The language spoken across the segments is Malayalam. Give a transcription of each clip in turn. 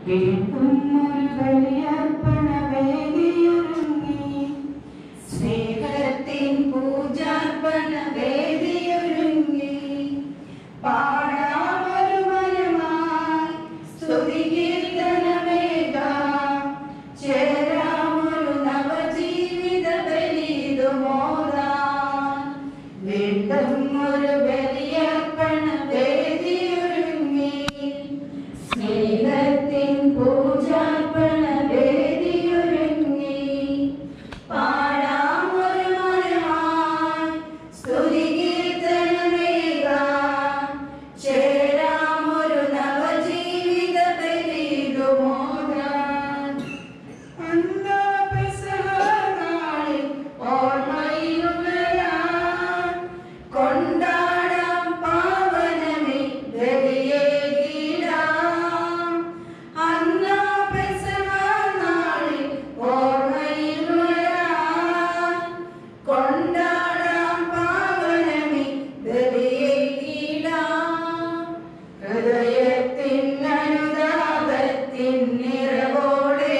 വീണ്ടും ഒരു ബലിയർപ്പണ വേദിയൊരുങ്ങി സ്നേഹത്തിൻ പൂജാർപ്പണ വേദിയൊരുങ്ങി പാടാമൊരു മനമായി സ്തുതികീർത്തനമേകാം ചേരാമൊരു നവജീവിത ബലിതുമോദാൻ വീണ്ടും ഒരു ബലിയർപ്പണ വേദിയൊരുങ്ങി സ്നേഹത്തിൻ പൂജാർപ്പണ വേദിയൊരുങ്ങി പാടാമൊരു മനമായി സ്തുതികീർത്തനമേകാം ചേരാമൊരു നവജീവിത ബലിതുമോദാൻ അന്നാ പെസഹനാളിൽ ഓർമ്മയിലുണരാൻ കൊണ്ടാടാം പാവനമേ ബലിയേകിടാം. അന്നാ പെസഹനാളിൽ ഓർമ്മയിലുണരാൻ കൊണ്ടാടാം പാവനമേ ബലിയേകിടാം. ഹൃദയത്തിൻ അനുതാപത്തിൻ നിറവോടെ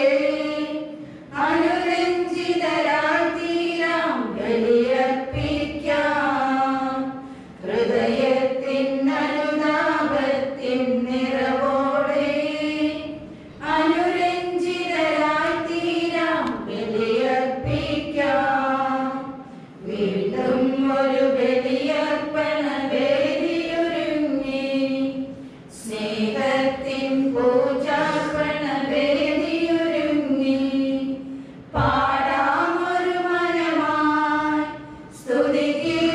അനുരഞ്ജിതരായി തീരാം ബലിയർപ്പിക്കാം ഹൃദയത്തിൻ അനുതാപത്തിൻ നിറവോടെ അനുരഞ്ജിതരായി തീരാം ബലിയർപ്പിക്കാം വീണ്ടും ഒരു ബലിയർപ്പണ വേദിയൊരുങ്ങി സ്നേഹത്തിൻ പൂജാർപ്പണ വേദിയൊരുങ്ങി പാടാമൊരു മനമായി സ്തുതി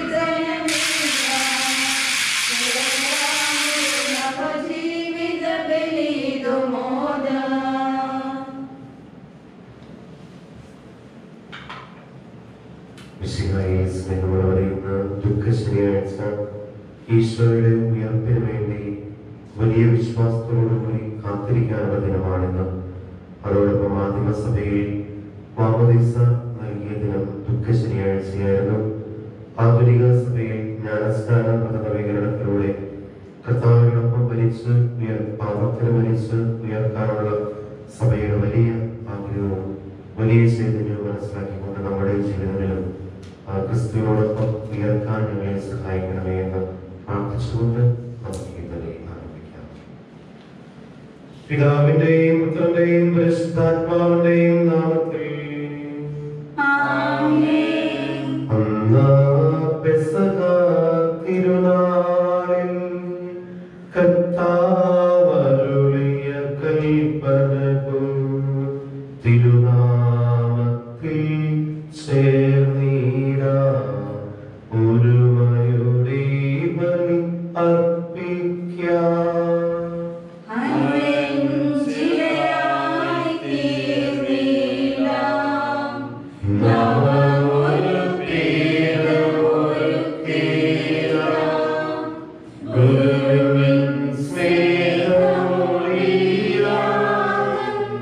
നവജീവിത ബലിതുമോദ മിശിഹായെ സ്നേഹമുള്ളവരെ ഇന്ന് ദുഃഖ ശനിയാഴ്ച ഈശോയുടെ ഉയർപ്പിന് വേണ്ടി വലിയ വിശ്വാസത്തോടുകൂടി കാത്തിരിക്കാനുള്ള ദിനമാണിന്ന് അതോടൊപ്പം ആദിമസഭയിൽ മാമോദീസ നൽകിയ ദിനം ദുഃഖ ശനിയാഴ്ചയായിരുന്നു ആധുനിക സഭയിൽ ജ്ഞാനസ്നാന നവീകരണത്തിലൂടെ കർത്താവിനോടൊപ്പം മരിച്ച് ഉയർ പാപത്തിന് മരിച്ച് ഉയർത്താനുള്ള സഭയുടെ വലിയ ആഗ്രഹവും വലിയ ചൈതന്യവും മനസ്സിലാക്കിക്കൊണ്ട് നമ്മുടെ ജീവിതത്തിലും ആ ക്രിസ്തുവിനോടൊപ്പം ഉയർത്താൻ ഞങ്ങളെ സഹായിക്കണമേ എന്ന് പ്രാർത്ഥിച്ചുകൊണ്ട് നമുക്ക് ഈ ബലി ആരംഭിക്കാം പിതാവിന്റെയും പുത്രന്റെയും പരിശുദ്ധാത്മാവിന്റെയും നാമത്തിൽ അന്നാ പെസഹ തിരുനാളിൽ കർത്താവരുളിയ കൽപ്പനകൾ തിരുനാമത്തിൽ ചേർന്നീരാ ഒരുമയുടെ ബലി അർപ്പിക്കാം അനുരഞ്ജിതരായി തീർന്നിടാം. നവമൊരു പീഠമൊരുക്കിയിടാം. ഗുരുവിൻ സ്നേഹമൊഴിയാകം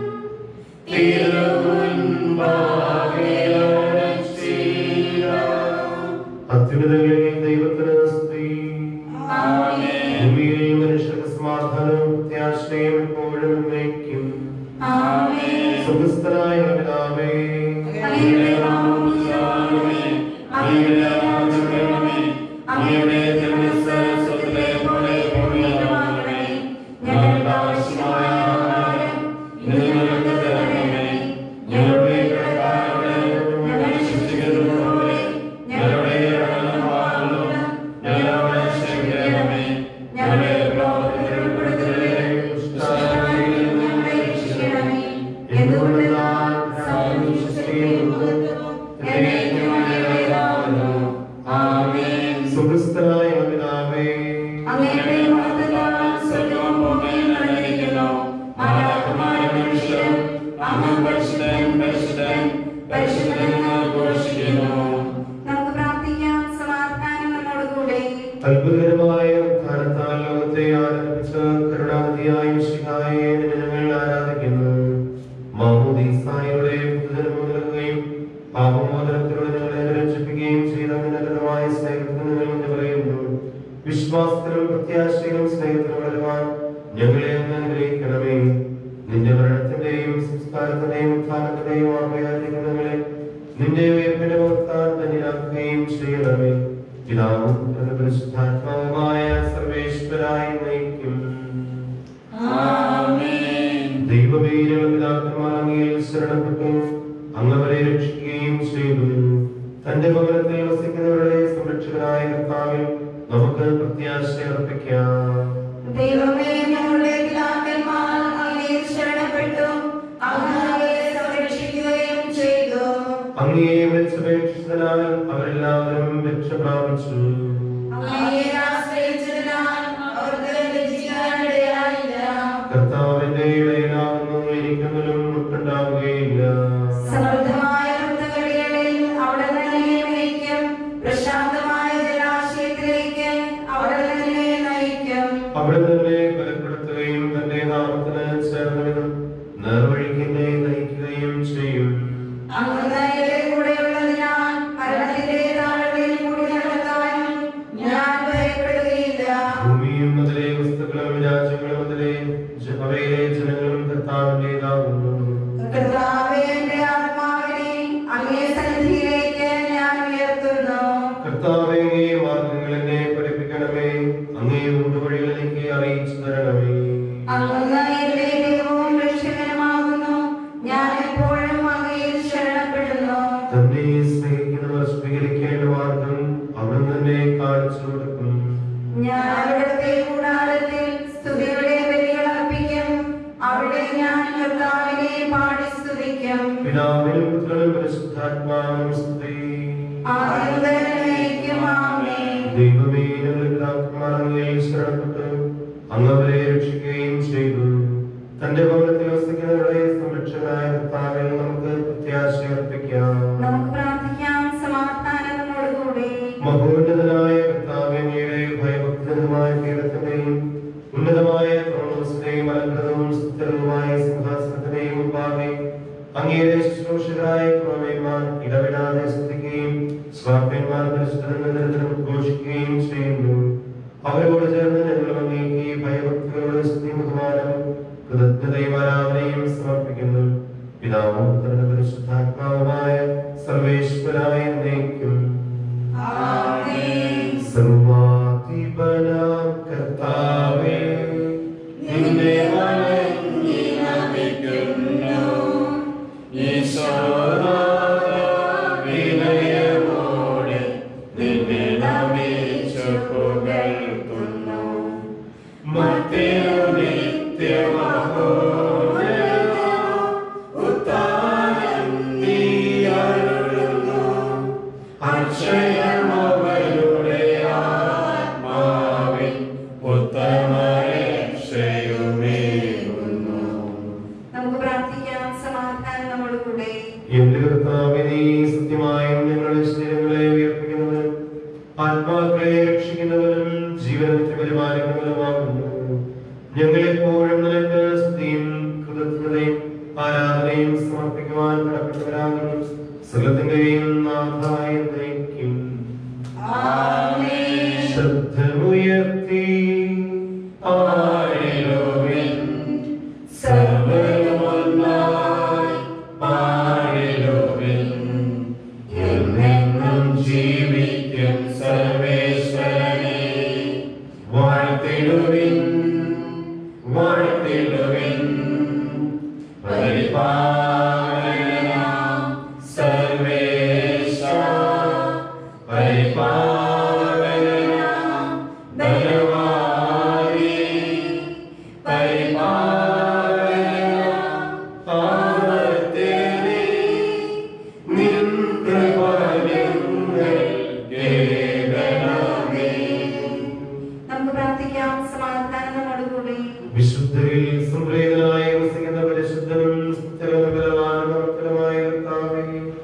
തിരുമുൻപാകെയണച്ചിടാം. അത്യുന്നതങ്ങളിൽ ദൈവത്തിന് സ്തുതി ഭൂമിയിൽ മനുഷ്യർക്ക് സമാധാനവും പ്രത്യാശയും എപ്പോഴും വയ്ക്കും സുഖസ്ഥനായ പിതാവേ അങ്ങയുടെ നാമം ഉയർത്തണമേ. അങ്ങയുടെ രാജ്യം വരണമേ. അങ്ങയുടെ തിരുമനസ്സ് സ്വർഗ്ഗത്തിലെ പോലെ ഭൂമിയിലുമാകണമേ. ഞങ്ങളുടെ ആവശ്യമായ ആഹാരം ഇന്ന് ഞങ്ങൾക്ക് തരണമേ. ഞങ്ങളുടെ കടക്കാരോട് ഞങ്ങൾ ശിക്ഷിക്കുന്നത് പോലെ ഞങ്ങളുടെ കടങ്ങളും പാപങ്ങളും ഞങ്ങളോട് ക്ഷമിക്കണമേ. ഞങ്ങളെ പ്രലോഭനത്തിൽ ഉൾപ്പെടുത്തരുതേ. ദുഷ്ടാരൂപിയിൽ നിന്ന് ഞങ്ങളെ രക്ഷിക്കണമേ. എന്തുകൊണ്ടെന്നാൽ സകലവും ശക്തിയും മഹത്വവും എന്നേക്കുമുള്ളവയാകുന്നു. ആമേൻ. സുഖസ്ഥനായ പിതാവേ അങ്ങയുടെ മഹത്വത്താൽ സ്വർഗ്ഗവും ഭൂമിയും നിറഞ്ഞിരിക്കുന്നു. മാലാഖമാരും മനുഷ്യരും അങ്ങ് പരിശുദ്ധൻ, പരിശുദ്ധൻ, പരിശുദ്ധൻ എന്ന് ഘോഷിക്കുന്നു. നമുക്ക് പ്രാർത്ഥിക്കാം സമാധാനം നമ്മോടുകൂടെ അത്ഭുതകരമായ ഉദ്ധാനത്താൽ ലോകത്തെ ആരംഭിച്ച കരുണാനിധിയായ മിശിഹായെ നിന്നെ ഞങ്ങൾ ആരാധിക്കുന്നു മാമോദീസായുടെ പുതുജന്മം നൽകുകയും പാപമോചനത്തിലൂടെ ഞങ്ങളെ രക്ഷിപ്പിക്കുകയും ചെയ്ത നിരന്തരമായ സ്നേഹത്തിന് ഞങ്ങൾ പറയുന്നു വിശ്വാസത്തിലും പ്രത്യാശയിലും സ്നേഹത്തിലും വളരുവാൻ ഞങ്ങളെ അങ്ങ് അനുഗ്രഹിക്കണമേ നിന്റെ മരണത്തിന്റെയും സംസ്കാരത്തിന്റെയും ഉത്ഥാനത്തിന്റെയും ഓർമ്മയായിരിക്കുന്നവരെ നിന്റെ ഉയർപ്പിന്റെ ഭക്താൻ തന്നിലാക്കുകയും ചെയ്യണമേ പിതാവും പരിശുദ്ധാത്മാവുമായ സർവേശ്വരായി നയിക്കും ദൈവമേ ഞങ്ങൾ പിതാക്കന്മാർ അങ്ങയിൽ ശരണപ്പെട്ടു അങ്ങവരെ രക്ഷിക്കുകയും ചെയ്തു തന്റെ ഭവനത്തിൽ വസിക്കുന്നവരുടെ സംരക്ഷകനായ കർത്താവിൽ നമുക്ക് പ്രത്യാശ അർപ്പിക്കാം ദൈവമേ ഞങ്ങളുടെ പിതാക്കന്മാർ അങ്ങയിൽ ശരണപ്പെട്ടു അങ്ങ് അവരെ സംരക്ഷിക്കുകയും ചെയ്തു അങ്ങയെ വിളിച്ചപേക്ഷിച്ചതിനാൽ അവരെല്ലാവരും രക്ഷ പ്രാപിച്ചു അങ്ങയെ ആശ്രയിച്ചതിനാൽ അവർക്ക് ലജ്ജിക്കാനിടയായില്ല കർത്താവിന്റെ ഇടയിലാവുന്നു എനിക്കൊന്നിലും മുട്ടുണ്ടാവുകയില്ല സമൃദ്ധമായ വൃത്തകളികളിൽ അവിടെ തന്നെ നയിക്കും പ്രശാന്തമായ ജലാശയത്തിലേക്ക് അവിടെ തന്നെ നയിക്കും അവിടെ തന്നെ ബലപ്പെടുത്തുകയും തന്റെ നാമത്തിന് ചേർന്നവിധം നേർവഴിക്കിനെ നയിക്കുകയും ചെയ്യും അങ്ങ് നയയുടെ കൂടെയുള്ളതിനാൽ മരണത്തിന്റെ താഴ്വരയിൽ കൂടി നടക്കാനും ഞാൻ ഭയപ്പെടുകയില്ല ഭൂമിയും അതിലെ വസ്തുക്കളും രാജ്യങ്ങളും അതിലെ ജ- അവയിലെ ജനങ്ങളും കർത്താവിൻ്റെതാകുന്നു കർത്താവേ എന്റെ ആത്മാവിനെ അങ്ങേ സന്നിധിയിലേക്ക് ഞാൻ ഉയർത്തുന്നു കർത്താവെ അങ്ങേ മാർഗങ്ങൾ എന്നെ പഠിപ്പിക്കണമേ അങ്ങേ ഊണ്ടുവഴികൾ എനിക്ക് അറിയിച്ചു തരണമേ അങ്ങ് എന്റെ ദൈവവും രക്ഷകനുമാകുന്നു ഞാൻ എപ്പോഴും അങ്ങയിൽ ശരണപ്പെടുന്നു തന്നെ സ്നേഹിക്കുന്നവർ സ്വീകരിക്കേണ്ട മാർഗം അവൻ തന്നെ കാണിച്ചു കൊടുക്കും ഞാൻ അവിടുത്തെ കൂടാരത്തിൽ സ്തുതിയുടെ ബലികൾ അർപ്പിക്കും അവിടെ ഞാൻ കർത്താവിനെ പാടി സ്തുതിക്കും പിതാവിനും പുത്രനും പരിശുദ്ധാത്മാവിനും സ്തുതി ആദ്യം മുതൽ എന്നേക്കും ആമേൻ. ദൈവമേ ഞങ്ങൾ പിതാക്കന്മാർ അങ്ങയിൽ ശരണപ്പെട്ടു അങ്ങ് അവരെ രക്ഷിക്കുകയും ചെയ്തു തന്റെ ഭവനത്തിൽ വസിക്കുന്നവരുടെ സംരക്ഷകനായ കർത്താവിൽ നമുക്ക് പ്രത്യാശ അർപ്പിക്കാം നമുക്ക് പ്രാർത്ഥിക്കാം സമാധാനം നമ്മോടുകൂടി മഹോന്നതനായ കർത്താവെ അങ്ങയുടെ ഭയഭക്തമായ പീഠത്തിന്റെയും ഉന്നതമായ ത്രോണവസ്ഥയും അലങ്കൃതവും സ്ഥിരവുമായ സിംഹാസനത്തിന്റെയും മുമ്പാകെ അങ്ങയുടെ ശുശ്രൂഷകരായ ക്രോമന്മാർ ഇടവിടാതെ സ്തുതിക്കുകയും സ്വാപ്യന്മാർ പരിശുദ്ധം ഘോഷിക്കുകയും ചെയ്യുന്നു അവരോട് ചേർന്ന് ഞങ്ങൾ അങ്ങേക്ക് ഈ ഭയഭക്തികളുടെ സ്തുതി ബഹുമാനവും കൃതജ്ഞതയും ആരാധനയും സമർപ്പിക്കുന്നു പിതാവും പുത്രനും പരിശുദ്ധാത്മാവുമായ സർവേശ്വരായ നയിക്കും ആമേൻ. സർവാധിപനാം കർത്താവേ നിന്നെ വണങ്ങി നമിക്കുന്നു. വിനയമോടെ നിന്നെ നമിച്ചു പുകഴ്ത്തുന്നു. മറ്റൊരു നിത്യമഹോന്നതവും ഉത്താനം നീ അരുളുന്നു. അക്ഷയമവരുടെ ആത്മാവിൽ ഉത്തമരക്ഷയുമേകുന്നു. നമുക്ക് പ്രാർത്ഥിക്കാം സമാധാനം നമ്മോടുകൂടെ എന്റെ കർത്താവേ, നീ സത്യമായും ഞങ്ങളുടെ ശരീരങ്ങളെ ഉയർപ്പിക്കുന്നവനും ആത്മാക്കളെ രക്ഷിക്കുന്നവനും ജീവനത്തെ പരിപാലിക്കുന്നവനുമാകുന്നു ഞങ്ങളെപ്പോഴും നിനക്ക് സ്തുതിയും കൃതജ്ഞതയും ആരാധനയും സമർപ്പിക്കുവാൻ കടപ്പെട്ടവരാകുന്നു സകലത്തിന്റെയും നാഥായ നയിക്കും ആമേൻ. ശബ്ദമുയർത്തി പാടിടുവിൻ സർവ്വമൊന്നായി പാടിടുവിൻ എന്നെന്നും ജീവിക്കും സർവേശ്വരനെ വാഴ്ത്തിടുവിൻ വാഴ്ത്തിടുവിൻ പരിപാലനാം സർവേശ പരിപാലനാം ബലവാനേ പരിപാലനാം ആവർത്തിനി നിൻ കൃപയങ്ങൾ കേൾക്കണമേ നമുക്ക് പ്രാർത്ഥിക്കാം സമാധാനം നമ്മോടുകൂടെ വിശുദ്ധരിൽ സംപ്രീതനായി വസിക്കുന്ന പരിശുദ്ധനും സ്ഥിരനും ബലവാനും അമർത്തനുമായ കർത്താവേ,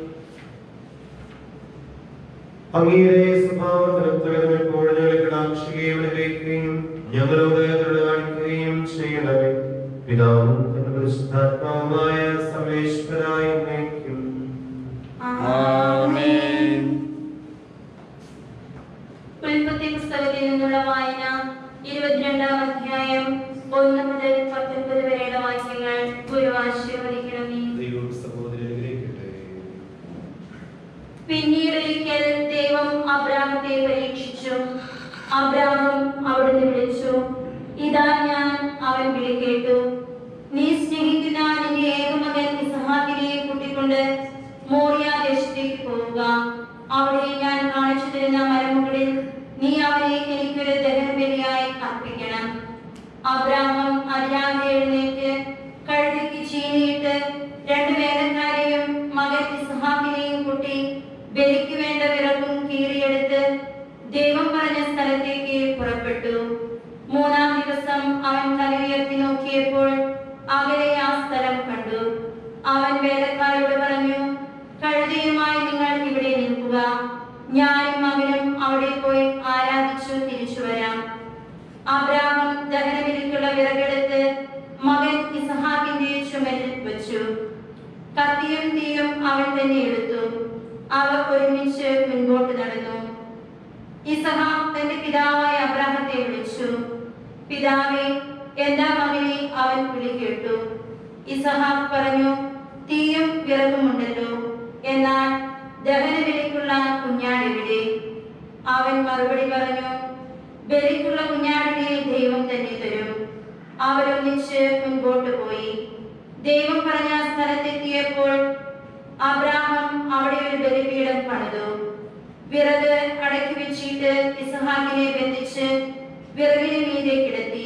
അങ്ങയുടെ സ്വഭാവത്തിനൊത്തവിധം എപ്പോഴും ഞങ്ങളെ കടാക്ഷിക്കുകയും അനുഗ്രഹിക്കുകയും ഞങ്ങളോട് കരുണ കാണിക്കുകയും ചെയ്യണമേ പിതാവും തന്റെ പരിശുദ്ധാത്മാവുമായ സർവേശ്വരായ നയിക്കും ആമേൻ. ഉൽപ്പത്തി പുസ്തകത്തിൽ നിന്നുള്ള വായന ഇരുപത്തിരണ്ടാം അധ്യായം ഒന്ന് മുതൽ പത്തൊൻപത് വരെയുള്ള വാക്യങ്ങൾ കത്തിയും തീയും അവൻ തന്നെ എടുത്തു അവർ ഒരുമിച്ച് മുൻപോട്ട് നടന്നു ഇസഹാം തന്റെ പിതാവായ അബ്രാഹത്തെ വിളിച്ചു പിതാവേ എന്താ മകനെ അവൻ വിളി കേട്ടു ഇസഹാം പറഞ്ഞു തീയും വിറകുമുണ്ടല്ലോ എന്നാൽ ദഹനബലിക്കുള്ള കുഞ്ഞാടെവിടെ അവൻ മറുപടി പറഞ്ഞു ബലിക്കുള്ള കുഞ്ഞാടിനെ ദൈവം തന്നെ തരും അവരൊന്നിച്ച് മുൻപോട്ട് പോയി ദൈവം പറഞ്ഞ സ്ഥലത്തെത്തിയപ്പോൾ അബ്രാഹം അവിടെ ഒരു ബലിപീഠം പണിതു വിറക് അടക്കി വെച്ചിട്ട് ഇസഹാക്കിനെ ബന്ധിച്ച് വിറകിന് മീതെ കിടത്തി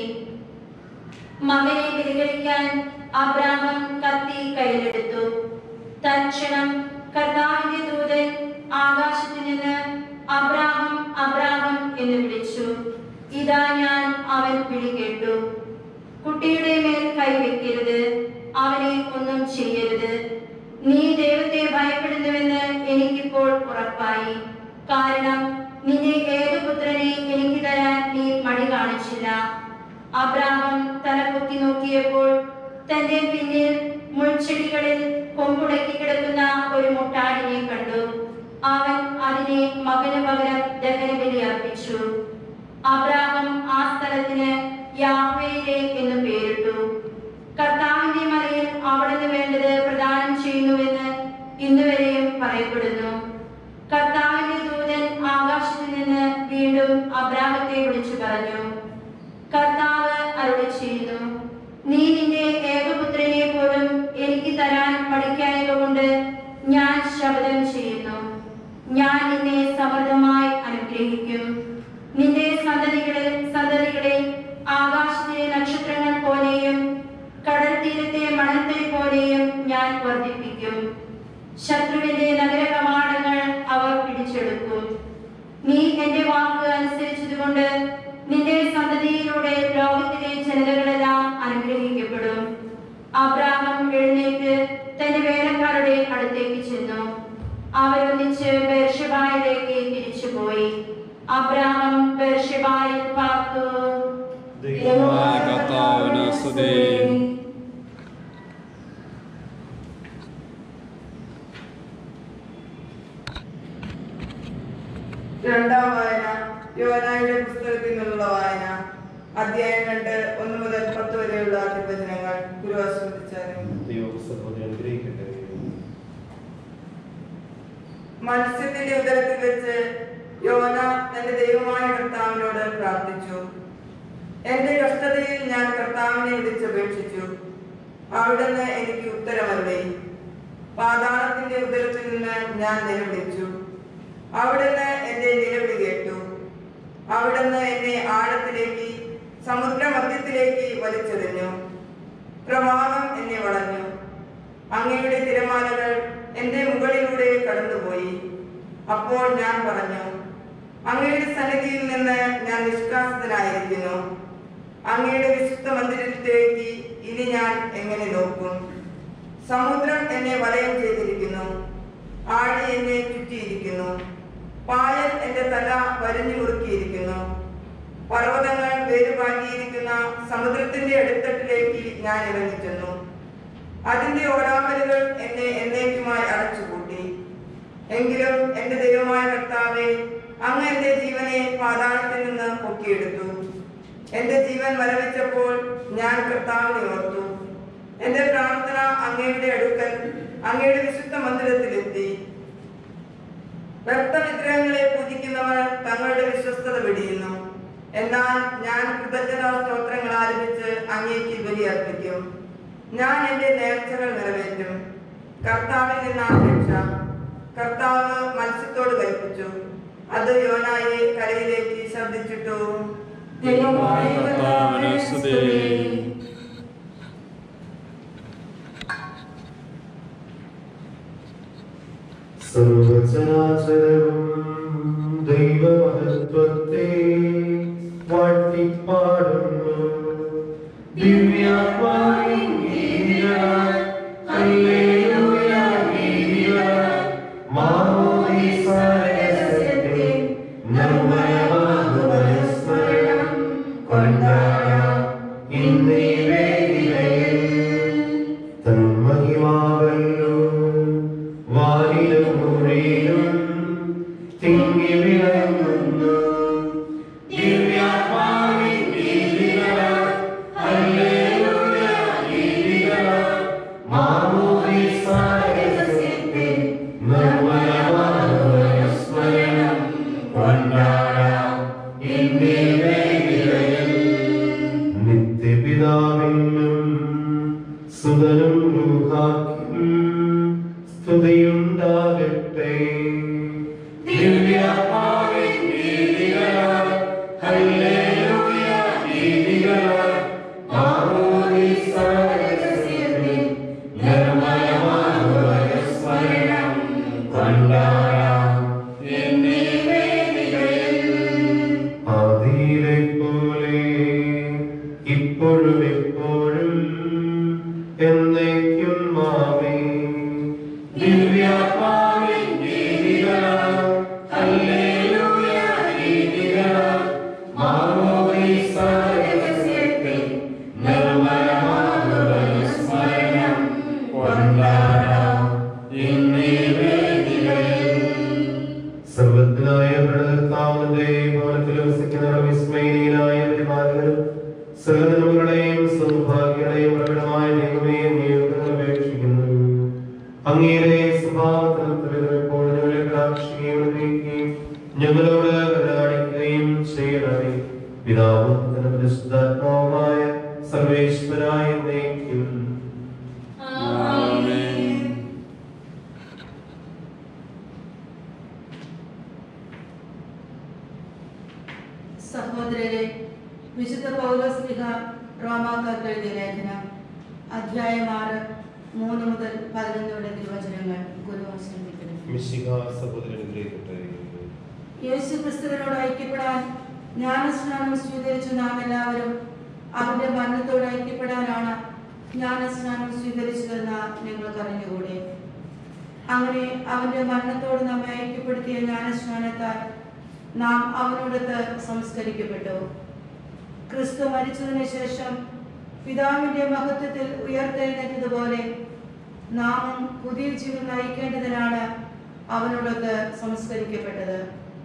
മകനെ ബലികഴിക്കാൻ അബ്രാഹം കത്തി കയ്യിലെടുത്തു തൽക്ഷണം കർത്താവിന്റെ ദൂതൻ ആകാശത്തു നിന്ന് അബ്രാഹം അബ്രാഹം എന്ന് വിളിച്ചു ഇതാ ഞാൻ അവൻ വിളി കേട്ടു കുട്ടിയുടെ മേൽ കൈവെക്കരുത് അവനെ ഒന്നും ചെയ്യരുത് നീ ദൈവത്തെ ഭയപ്പെടുന്നുവെന്ന് എനിക്കിപ്പോൾ ഉറപ്പായി കാരണം നിന്റെ ഏത് പുത്രനെ എനിക്ക് തരാൻ നീ മടി കാണിച്ചില്ല അബ്രാഹം തലപൊക്കി നോക്കിയപ്പോൾ തന്റെ പിന്നിൽ മുൾച്ചെടികളിൽ കൊമ്പുടക്കി കിടക്കുന്ന ഒരു മുട്ടാടിനെ കണ്ടു അവൻ അതിനെ മകന് പകരം ദഹനബലി അർപ്പിച്ചു അബ്രാഹം ആ സ്ഥലത്തിന് യാഹ്വേരെ എന്ന് പേരിട്ടു കർത്താവിന്റെ മലയിൽ അവിടുന്ന് വേണ്ടത് പ്രദാനം ചെയ്യുന്നുവെന്ന് ഇന്നുവരെയും പറയപ്പെടുന്നു കർത്താവിന്റെ ദൂതൻ ആകാശത്തിൽ നിന്ന് വീണ്ടും അബ്രാഹത്തെ വിളിച്ചു പറഞ്ഞു കർത്താവ് അരുളി ചെയ്യുന്നു നീ നിന്റെ ഏകപുത്രനെ പോലും എനിക്ക് തരാൻ പഠിക്കായക കൊണ്ട് ഞാൻ ശപഥം ചെയ്യുന്നു ഞാൻ നിന്നെ സമൃദ്ധമായി അനുഗ്രഹിക്കും നിന്റെ സന്തതികളിൽ സന്തതികളെ ആകാശത്തിലെ നക്ഷത്രങ്ങൾ പോലെയും കടൽ തീരത്തെ മണൽത്തരി പോലെയും ഞാൻ വർദ്ധിപ്പിക്കും ശത്രുവിന്റെ നഗര കവാടങ്ങൾ അവർ പിടിച്ചെടുക്കും നീ എന്റെ വാക്ക് അനുസരിച്ചതുകൊണ്ട് നിന്റെ സന്തതിയിലൂടെ ലോകത്തിലെ ജനതകളെല്ലാം അനുഗ്രഹിക്കപ്പെടും അബ്രാഹം എഴുന്നേറ്റ് തന്റെ വേലക്കാരുടെ അടുത്തേക്ക് ചെന്നു അവരൊന്നിച്ച് ബേർഷബായിലേക്ക് തിരിച്ചുപോയി അബ്രാഹം ബേർഷബായിൽ പാർത്തു ദൈവമായ കർത്താവിന് സ്തുതി. രണ്ടാം വായന യോനായുടെ പുസ്തകത്തിൽ നിന്നുള്ള വായന അധ്യായം രണ്ട് ഒന്ന് മുതൽ പത്ത് വരെയുള്ള തിരുവചനങ്ങൾ ഗുരു ആസ്വദിച്ചാലും ദൈവപുസ്തകത്തെ അനുഗ്രഹിക്കട്ടെ മത്സ്യത്തിന്റെ ഉദരത്തിൽ വെച്ച് യോന തന്റെ ദൈവമായ കർത്താവിനോട് പ്രാർത്ഥിച്ചു എന്റെ കഷ്ടതയിൽ ഞാൻ കർത്താവിനെ വിളിച്ചപേക്ഷിച്ചു അവിടുന്ന് എനിക്ക് ഉത്തരമല്ലേ പാതാളത്തിന്റെ ഉദരത്തിൽ നിന്ന് ഞാൻ നിലവിളിച്ചു അവിടുന്ന് എന്റെ നിലവിളി കേട്ടു അവിടുന്ന് എന്നെ ആഴത്തിലേക്ക് സമുദ്രമധ്യത്തിലേക്ക് വലിച്ചെറിഞ്ഞു പ്രവാഹം എന്നെ വളഞ്ഞു അങ്ങയുടെ തിരമാലകൾ എന്റെ മുകളിലൂടെ കടന്നുപോയി അപ്പോൾ ഞാൻ പറഞ്ഞു അങ്ങയുടെ സന്നിധിയിൽ നിന്ന് ഞാൻ നിഷ്കാസിതനായിരിക്കുന്നു അങ്ങയുടെ വിശുദ്ധ മന്ദിരത്തിലേക്ക് ഇനി ഞാൻ എങ്ങനെ നോക്കും സമുദ്രം എന്നെ വലയം ചെയ്തിരിക്കുന്നു ആഴി എന്നെ ചുറ്റിയിരിക്കുന്നു പായൽ എന്റെ തല വരിഞ്ഞു മുറുക്കിയിരിക്കുന്നു പർവ്വതങ്ങൾ വേരുപാകിയിരിക്കുന്ന സമുദ്രത്തിന്റെ അടിത്തട്ടിലേക്ക് ഞാൻ ഇറങ്ങിച്ചെന്നു അതിന്റെ ഓടാമലുകൾ എന്നെ എന്നേക്കുമായി അടച്ചുപൂട്ടി എങ്കിലും എന്റെ ദൈവമായ കർത്താവെ അങ്ങ് എന്റെ ജീവനെ പാതാളത്തിൽ നിന്ന് പൊക്കിയെടുത്തു എന്റെ ജീവൻ വരവെച്ചപ്പോൾ ഞാൻ കർത്താവിനെ ഓർത്തു എന്റെ പ്രാർത്ഥന അങ്ങയുടെ അടുക്കൽ അങ്ങയുടെ വിശുദ്ധ മന്ദിരത്തിലെത്തി വ്യക്തവിഗ്രഹങ്ങളെ പൂജിക്കുന്നവർ തങ്ങളുടെ വിശ്വസ്തത വെടിയുന്നു എന്നാൽ ഞാൻ കൃതജ്ഞതാ സ്തോത്രങ്ങൾ ആരംഭിച്ച് അങ്ങേക്ക് ബലിയർപ്പിക്കും ഞാൻ എന്റെ നേർച്ചകൾ നിറവേറ്റും കർത്താവിൽ നിന്നാണ് രക്ഷ കർത്താവ് മത്സ്യത്തോട് കൽപ്പിച്ചു അത് യോനായെ കരയിലേക്ക് ശബ്ദിച്ചിട്ടു ദൈവമായ കർത്താവിന് സ്തുതി. സർവചരാചരവും ദൈവമഹത്വത്തെ വാഴ്ത്തിപ്പാടുന്നു ദിവ്യാത്മാവിൻ ഗീതിയാൽ ഹല്ലേലൂയ ഗീതിയാൽ മാമോദീസാരസത്തെ നിർമ്മലമാകുന്ന സ്മരണം കൊണ്ടാടാം ഇന്നീ വേദികയിൽ തന്മഹിമാവല്ലോ സുതനും റൂഹാക്കും സ്തുതിയുണ്ടാകട്ടെ ദിവ്യമാവിൻ ഗീതികളാൽ ഹല്ലേലൂയ ഗീതികളാൽ മാമോദീസ രഹസ്യത്തിൽ നിർമ്മലമായ സ്മരണം കൊണ്ടാടാം എന്നീ വേദികളിൽ ആദിയിലെ പോലെ ഇപ്പോഴും എപ്പോഴും എന്നേക്കും മാമേ ദിവ്യമാവിൻ ഗീതികളാൽ ഹല്ലേലൂയ ഗീതികളാൽ മാമോദീസ രഹസ്യത്തിൽ നിർമ്മലമായ സ്മരണം കൊണ്ടാടാം എന്നീ വേദികളിൽ സർവജ്ഞനായ കർത്താവിന്റെ ഭവനത്തിൽ വസിക്കുന്ന വിസ്മയനീയനായ പരിപാലകരും സകലനന്മകളെയും സൗഭാഗ്യങ്ങളെയും പ്രകടമായ ദൈവമേ നിയോഗങ്ങൾ അപേക്ഷിക്കുന്നു അങ്ങയുടെ സ്വഭാവത്തിൽ ഇപ്പോൾ ഞങ്ങളെ കടാക്ഷിക്കുകയും അനുഗ്രഹിക്കുകയും ഞങ്ങളോട് കടാടിക്കുകയും ചെയ്യണമേ പിതാവും പുത്രനും പരിശുദ്ധാത്മാവുമായ സർവേശ്വരായ എന്നേക്കും ആമേൻ സഹോദരരെ വിശുദ്ധ പൗലോസ്ലിഹ റോമാക്കാർക്ക് എഴുതിയ ലേഖനം അധ്യായം ആറ് മൂന്ന് മുതൽ പതിനൊന്ന് വരെ തിരുവചനങ്ങൾ ഗുരു ആശ്രമിക്കുന്നു മിശിക സഹോദരനുഗ്രഹിക്കട്ടെ യേശു ക്രിസ്തുവിനോട് ഐക്യപ്പെടാൻ ജ്ഞാനസ്നാനം സ്വീകരിച്ച നാം എല്ലാവരും അവന്റെ മരണത്തോട് ഐക്യപ്പെടാനാണ് ജ്ഞാനസ്നാനം സ്വീകരിച്ചതെന്ന് നിങ്ങൾക്ക് അറിഞ്ഞുകൂടെ അങ്ങനെ അവന്റെ മരണത്തോട് നമ്മെ ഐക്യപ്പെടുത്തിയ ജ്ഞാനസ്നാനത്താൽ നാം അവനോടൊത്ത് സംസ്കരിക്കപ്പെട്ടു ക്രിസ്തു മരിച്ചതിന് ശേഷം പിതാവിന്റെ മഹത്വത്തിൽ ഉയർത്തെഴുന്നേറ്റതുപോലെ നാമും പുതിയ ജീവൻ നയിക്കേണ്ടതിനാണ് അവനോടൊത്ത് സംസ്കരിക്കപ്പെട്ടത്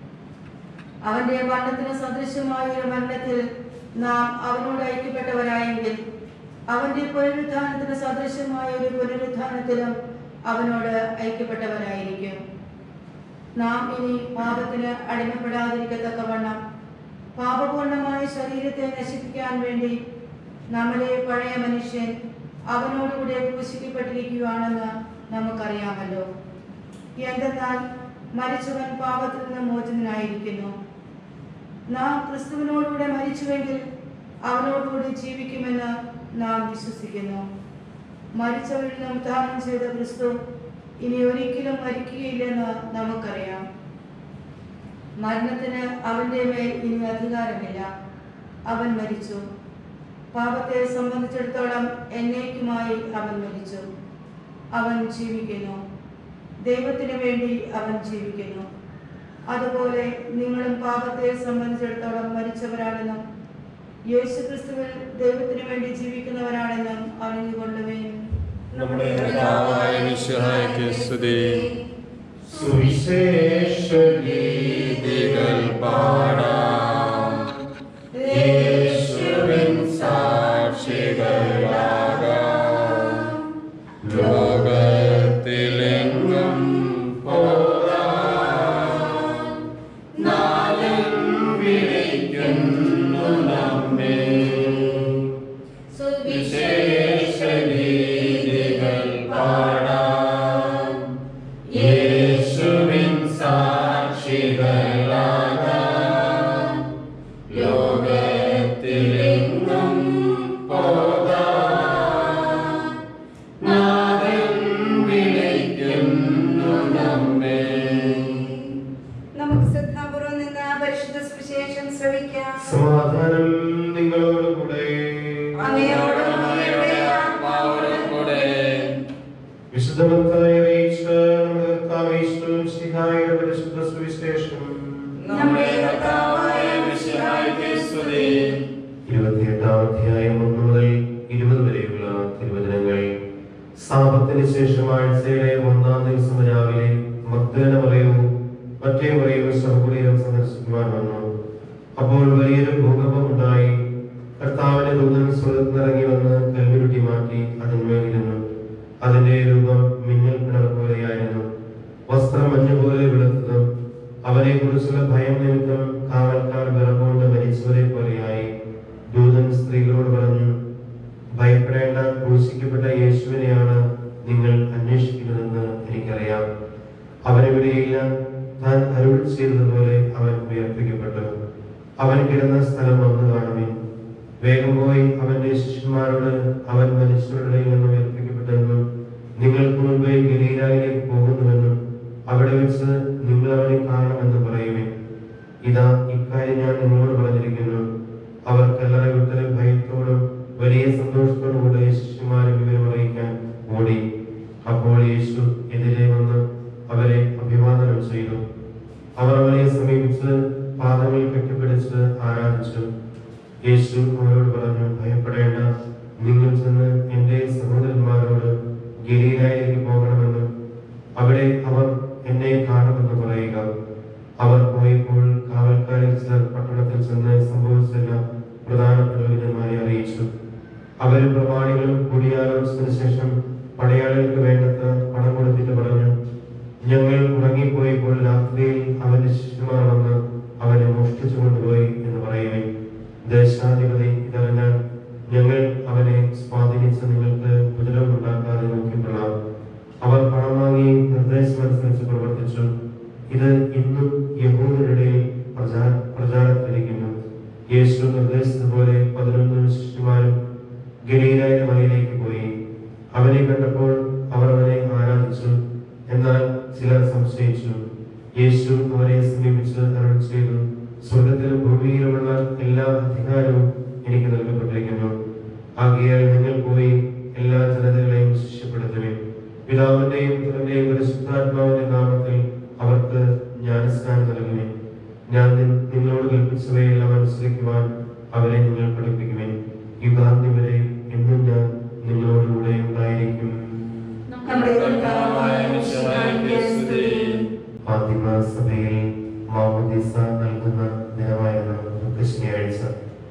അവന്റെ മരണത്തിന് സദൃശമായ ഒരു മരണത്തിൽ നാം അവനോട് ഐക്യപ്പെട്ടവരായെങ്കിൽ അവന്റെ പുനരുത്ഥാനത്തിന് സദൃശമായ ഒരു പുനരുത്ഥാനത്തിലും അവനോട് ഐക്യപ്പെട്ടവരായിരിക്കും നാം ഇനി പാപത്തിന് അടിമപ്പെടാതിരിക്കത്തക്കവണ്ണം പാപപൂർണമായ ശരീരത്തെ നശിപ്പിക്കാൻ വേണ്ടി നമ്മളെ പഴയ മനുഷ്യൻ അവനോടുകൂടെ ക്രൂശിക്കപ്പെട്ടിരിക്കുകയാണെന്ന് നമുക്കറിയാമല്ലോ എന്തെന്നാൽ മരിച്ചവൻ പാപത്തിൽ നിന്ന് മോചിതനായിരിക്കുന്നു നാം ക്രിസ്തുവിനോടുകൂടെ മരിച്ചുവെങ്കിൽ അവനോടുകൂടി ജീവിക്കുമെന്ന് നാം വിശ്വസിക്കുന്നു മരിച്ചവരിൽ നിന്ന് ഉദ്ധാരണം ചെയ്ത ക്രിസ്തു ഇനി ഒരിക്കലും മരിക്കുകയില്ലെന്ന് നമുക്കറിയാം മരണത്തിന് അവന്റെ മേൽ ഇനി അധികാരമില്ല അവൻ മരിച്ചു പാപത്തെ സംബന്ധിച്ചിടത്തോളം എന്നേക്കുമായി അവൻ മരിച്ചു അവൻ ജീവിക്കുന്നു ദൈവത്തിന് വേണ്ടി അവൻ ജീവിക്കുന്നു അതുപോലെ നിങ്ങളും പാപത്തെ സംബന്ധിച്ചിടത്തോളം മരിച്ചവരാണെന്നും യേശു ക്രിസ്തുവിൽ ദൈവത്തിന് വേണ്ടി ജീവിക്കുന്നവരാണെന്നും അറിഞ്ഞുകൊള്ളുവേൻ നമ്മുടെ കർത്താവായ മിശിഹായ്ക്ക് സ്തുതി സുവിശേഷ ഗീതികൾ പാടാം യേശുവിൻ സാക്ഷികളാകാം ലോകത്തിലെങ്ങും പോകാം നാഥൻ വിളിക്കുന്നു നമ്മെ സുവിശേഷ ഗീതികൾ പാടാം യേശുവിൻ സാക്ഷികളാകാം ലോകത്തിലെങ്ങും പോകാം നാഥൻ വിളിക്കുന്നു നമ്മെ നമുക്ക് ശ്രദ്ധാപൂർവം നിന്ന് പരിശുദ്ധ സുവിശേഷം ശ്രവിക്കാം സമാധാനം നിങ്ങളോടുകൂടെ അങ്ങയോടും അങ്ങയുടെ ആത്മാവോടും കൂടെ വിശുദ്ധ മത്തായി അറിയിച്ച നമ്മുടെ കർത്താവ് യേശു മിശിഹായുടെ പരിശുദ്ധ സുവിശേഷം നമ്മുടെ കർത്താവായ മിശിഹായ്ക്ക് സ്തുതി ഇരുപത്തിയെട്ടാം അധ്യായം ഒന്ന് മുതൽ ഇരുപത് വരെയുള്ള തിരുവചനങ്ങൾ സാപത്തിന് ശേഷം ആഴ്ചയിലെ ഒന്നാം ദിവസം രാവിലെ മഗ്ദലന മറിയവും മറ്റേ മറിയവും ശവകുടീരം സന്ദർശിക്കുവാൻ വന്നു അപ്പോൾ വലിയൊരു ഭൂകമ്പം ഉണ്ടായി കർത്താവിന്റെ ദൂതൻ സ്വർഗത്തിൽ ഇറങ്ങി വന്ന് കൽവിരുട്ടി മാറ്റി അതിന്മേലിരുന്നു അതിന്റെ രൂപം മിന്നൽ പിണർ പോലെയായിരുന്നു വസ്ത്രം മഞ്ഞ പോലെ വെളുത്തതും അവരെ കുറിച്ചുള്ള ഭയം നിമിത്തം കാവൽക്കാർ വിറകൊണ്ട് മരിച്ചവരെ പോലെയായി ദൂതൻ സ്ത്രീകളോട് പറഞ്ഞു ഭയപ്പെടേണ്ട ഭയപ്പെടേണ്ട ക്രൂശിക്കപ്പെട്ട യേശുവിനെയാണ് നിങ്ങൾ അന്വേഷിക്കുന്നതെന്ന് എനിക്കറിയാം അവനിവിടെയില്ല താൻ അരുൾ ചെയ്തതുപോലെ അവൻ ഉയർപ്പിക്കപ്പെട്ടു അവൻ കിടന്ന സ്ഥലം വന്നു കാണുവിൻ വേഗം പോയി അവന്റെ ശിഷ്യന്മാരോട് അവൻ മനുഷ്യരുടെ ഇടയിൽ നിന്ന് ഉയർപ്പിക്കപ്പെട്ടെന്നും നിങ്ങൾക്ക് മുൻപേ ഗലീലായിലേക്ക് പോകുന്നുവെന്നും അവിടെ വെച്ച് നിങ്ങൾ അവനെ കാണുമെന്ന് പറയുവിൻ ഇതാ ഇക്കാര്യം ഞാൻ നിങ്ങളോട് പറഞ്ഞിരിക്കുന്നു അവർ കല്ലറ വിട്ടൽ ഭയത്തോടും വലിയ സന്തോഷത്തോടും കൂടെ ശിഷ്യന്മാരെ വിവരം അറിയിക്കാൻ ഓടി അപ്പോൾ യേശു എതിരെ വന്ന് അവരെ അഭിവാദനം ചെയ്തു അവർ അവരെ സമീപിച്ച് പാദങ്ങൾ കെട്ടിപ്പിടിച്ച് ആരാധിച്ചു യേശു അവരോട് പറഞ്ഞു ഭയപ്പെടേണ്ട നിങ്ങൾ ചെന്ന് എന്റെ സഹോദരന്മാരോട് ഗലീലയിലേക്ക് പോകണമെന്നും അവിടെ അവർ എന്നെ കാണുമെന്ന് പറയുക അവർ പോയപ്പോൾ കാവൽക്കാരിൽ ചിലർ പട്ടണത്തിൽ ചെന്ന് സംഭവിച്ചെല്ലാം പ്രധാനപ്പെട്ട വിധന്മാരെ അറിയിച്ചു അവരും പ്രമാണികളും കൂടിയാലോചിച്ചതിനു ശേഷം പടയാളികൾക്ക് വേണ്ടത്ര പണം കൊടുത്തിട്ട് പറഞ്ഞു ഞങ്ങൾ ഉറങ്ങിപ്പോയപ്പോൾ രാത്രിയിൽ അവന്റെ ശിഷ്യന്മാർ വന്ന് അവനെ മോഷ്ടിച്ചു കൊണ്ടുപോയി എന്ന് പറയുവേ ദേശാധിപതി ഇതറിഞ്ഞാൽ ഞങ്ങൾ അവനെ സ്വാധീനിച്ച് നിങ്ങൾക്ക് ഉപദ്രവം ഉണ്ടാക്കാതെ നോക്കിക്കൊള്ളാം അവർ പണം വാങ്ങി നിർദ്ദേശമനുസരിച്ച് പ്രവർത്തിച്ചു ഇത് ഇന്നും യഹൂദരുടെ പ്രചാ പ്രചാരത്തിലിരിക്കുന്നു യേശു നിർദ്ദേശിച്ചതുപോലെ പതിനൊന്ന് ശിഷ്യന്മാരും ഗലീലായുടെ മലയിലേക്ക് പോയി അവനെ കണ്ടപ്പോൾ അവർ അവനെ ആരാധിച്ചു എന്നാൽ ചിലർ സംശയിച്ചു യേശു അവരെ സമീപിച്ച് അരുൾ ചെയ്തു സ്വർഗത്തിലും ഭൂമിയിലുമുള്ള എല്ലാ അധികാരവും എനിക്ക് നൽകപ്പെട്ടിരിക്കുന്നു ആകിയാൽ നിങ്ങൾ പോയി എല്ലാ ജനതകളെയും ശിഷ്യപ്പെടുത്തുവിൻ പിതാവിന്റെയും പുത്രന്റെയും പരിശുദ്ധാത്മാവിന്റെ നാമത്തിൽ അവർക്ക് ജ്ഞാനസ്നാനം നൽകുവിൻ ഞാൻ നി- നിങ്ങളോട് കൽപ്പിച്ചവയെല്ലാം അനുസരിക്കുവാൻ അവരെ നിങ്ങൾ പഠിപ്പിക്കുവിൻ യുഗാന്തി വരെ എന്നും ഞാൻ നിങ്ങളോടുകൂടെ ഉണ്ടായിരിക്കും നമ്മുടെ കർത്താവായ മിശിഹായ്ക്ക് സ്തുതി. ഫാത്തിമ സഭയിൽ മാമോദീസ നൽകുന്ന ദിനമായിരുന്നു ദുഃഖ ശനിയാഴ്ച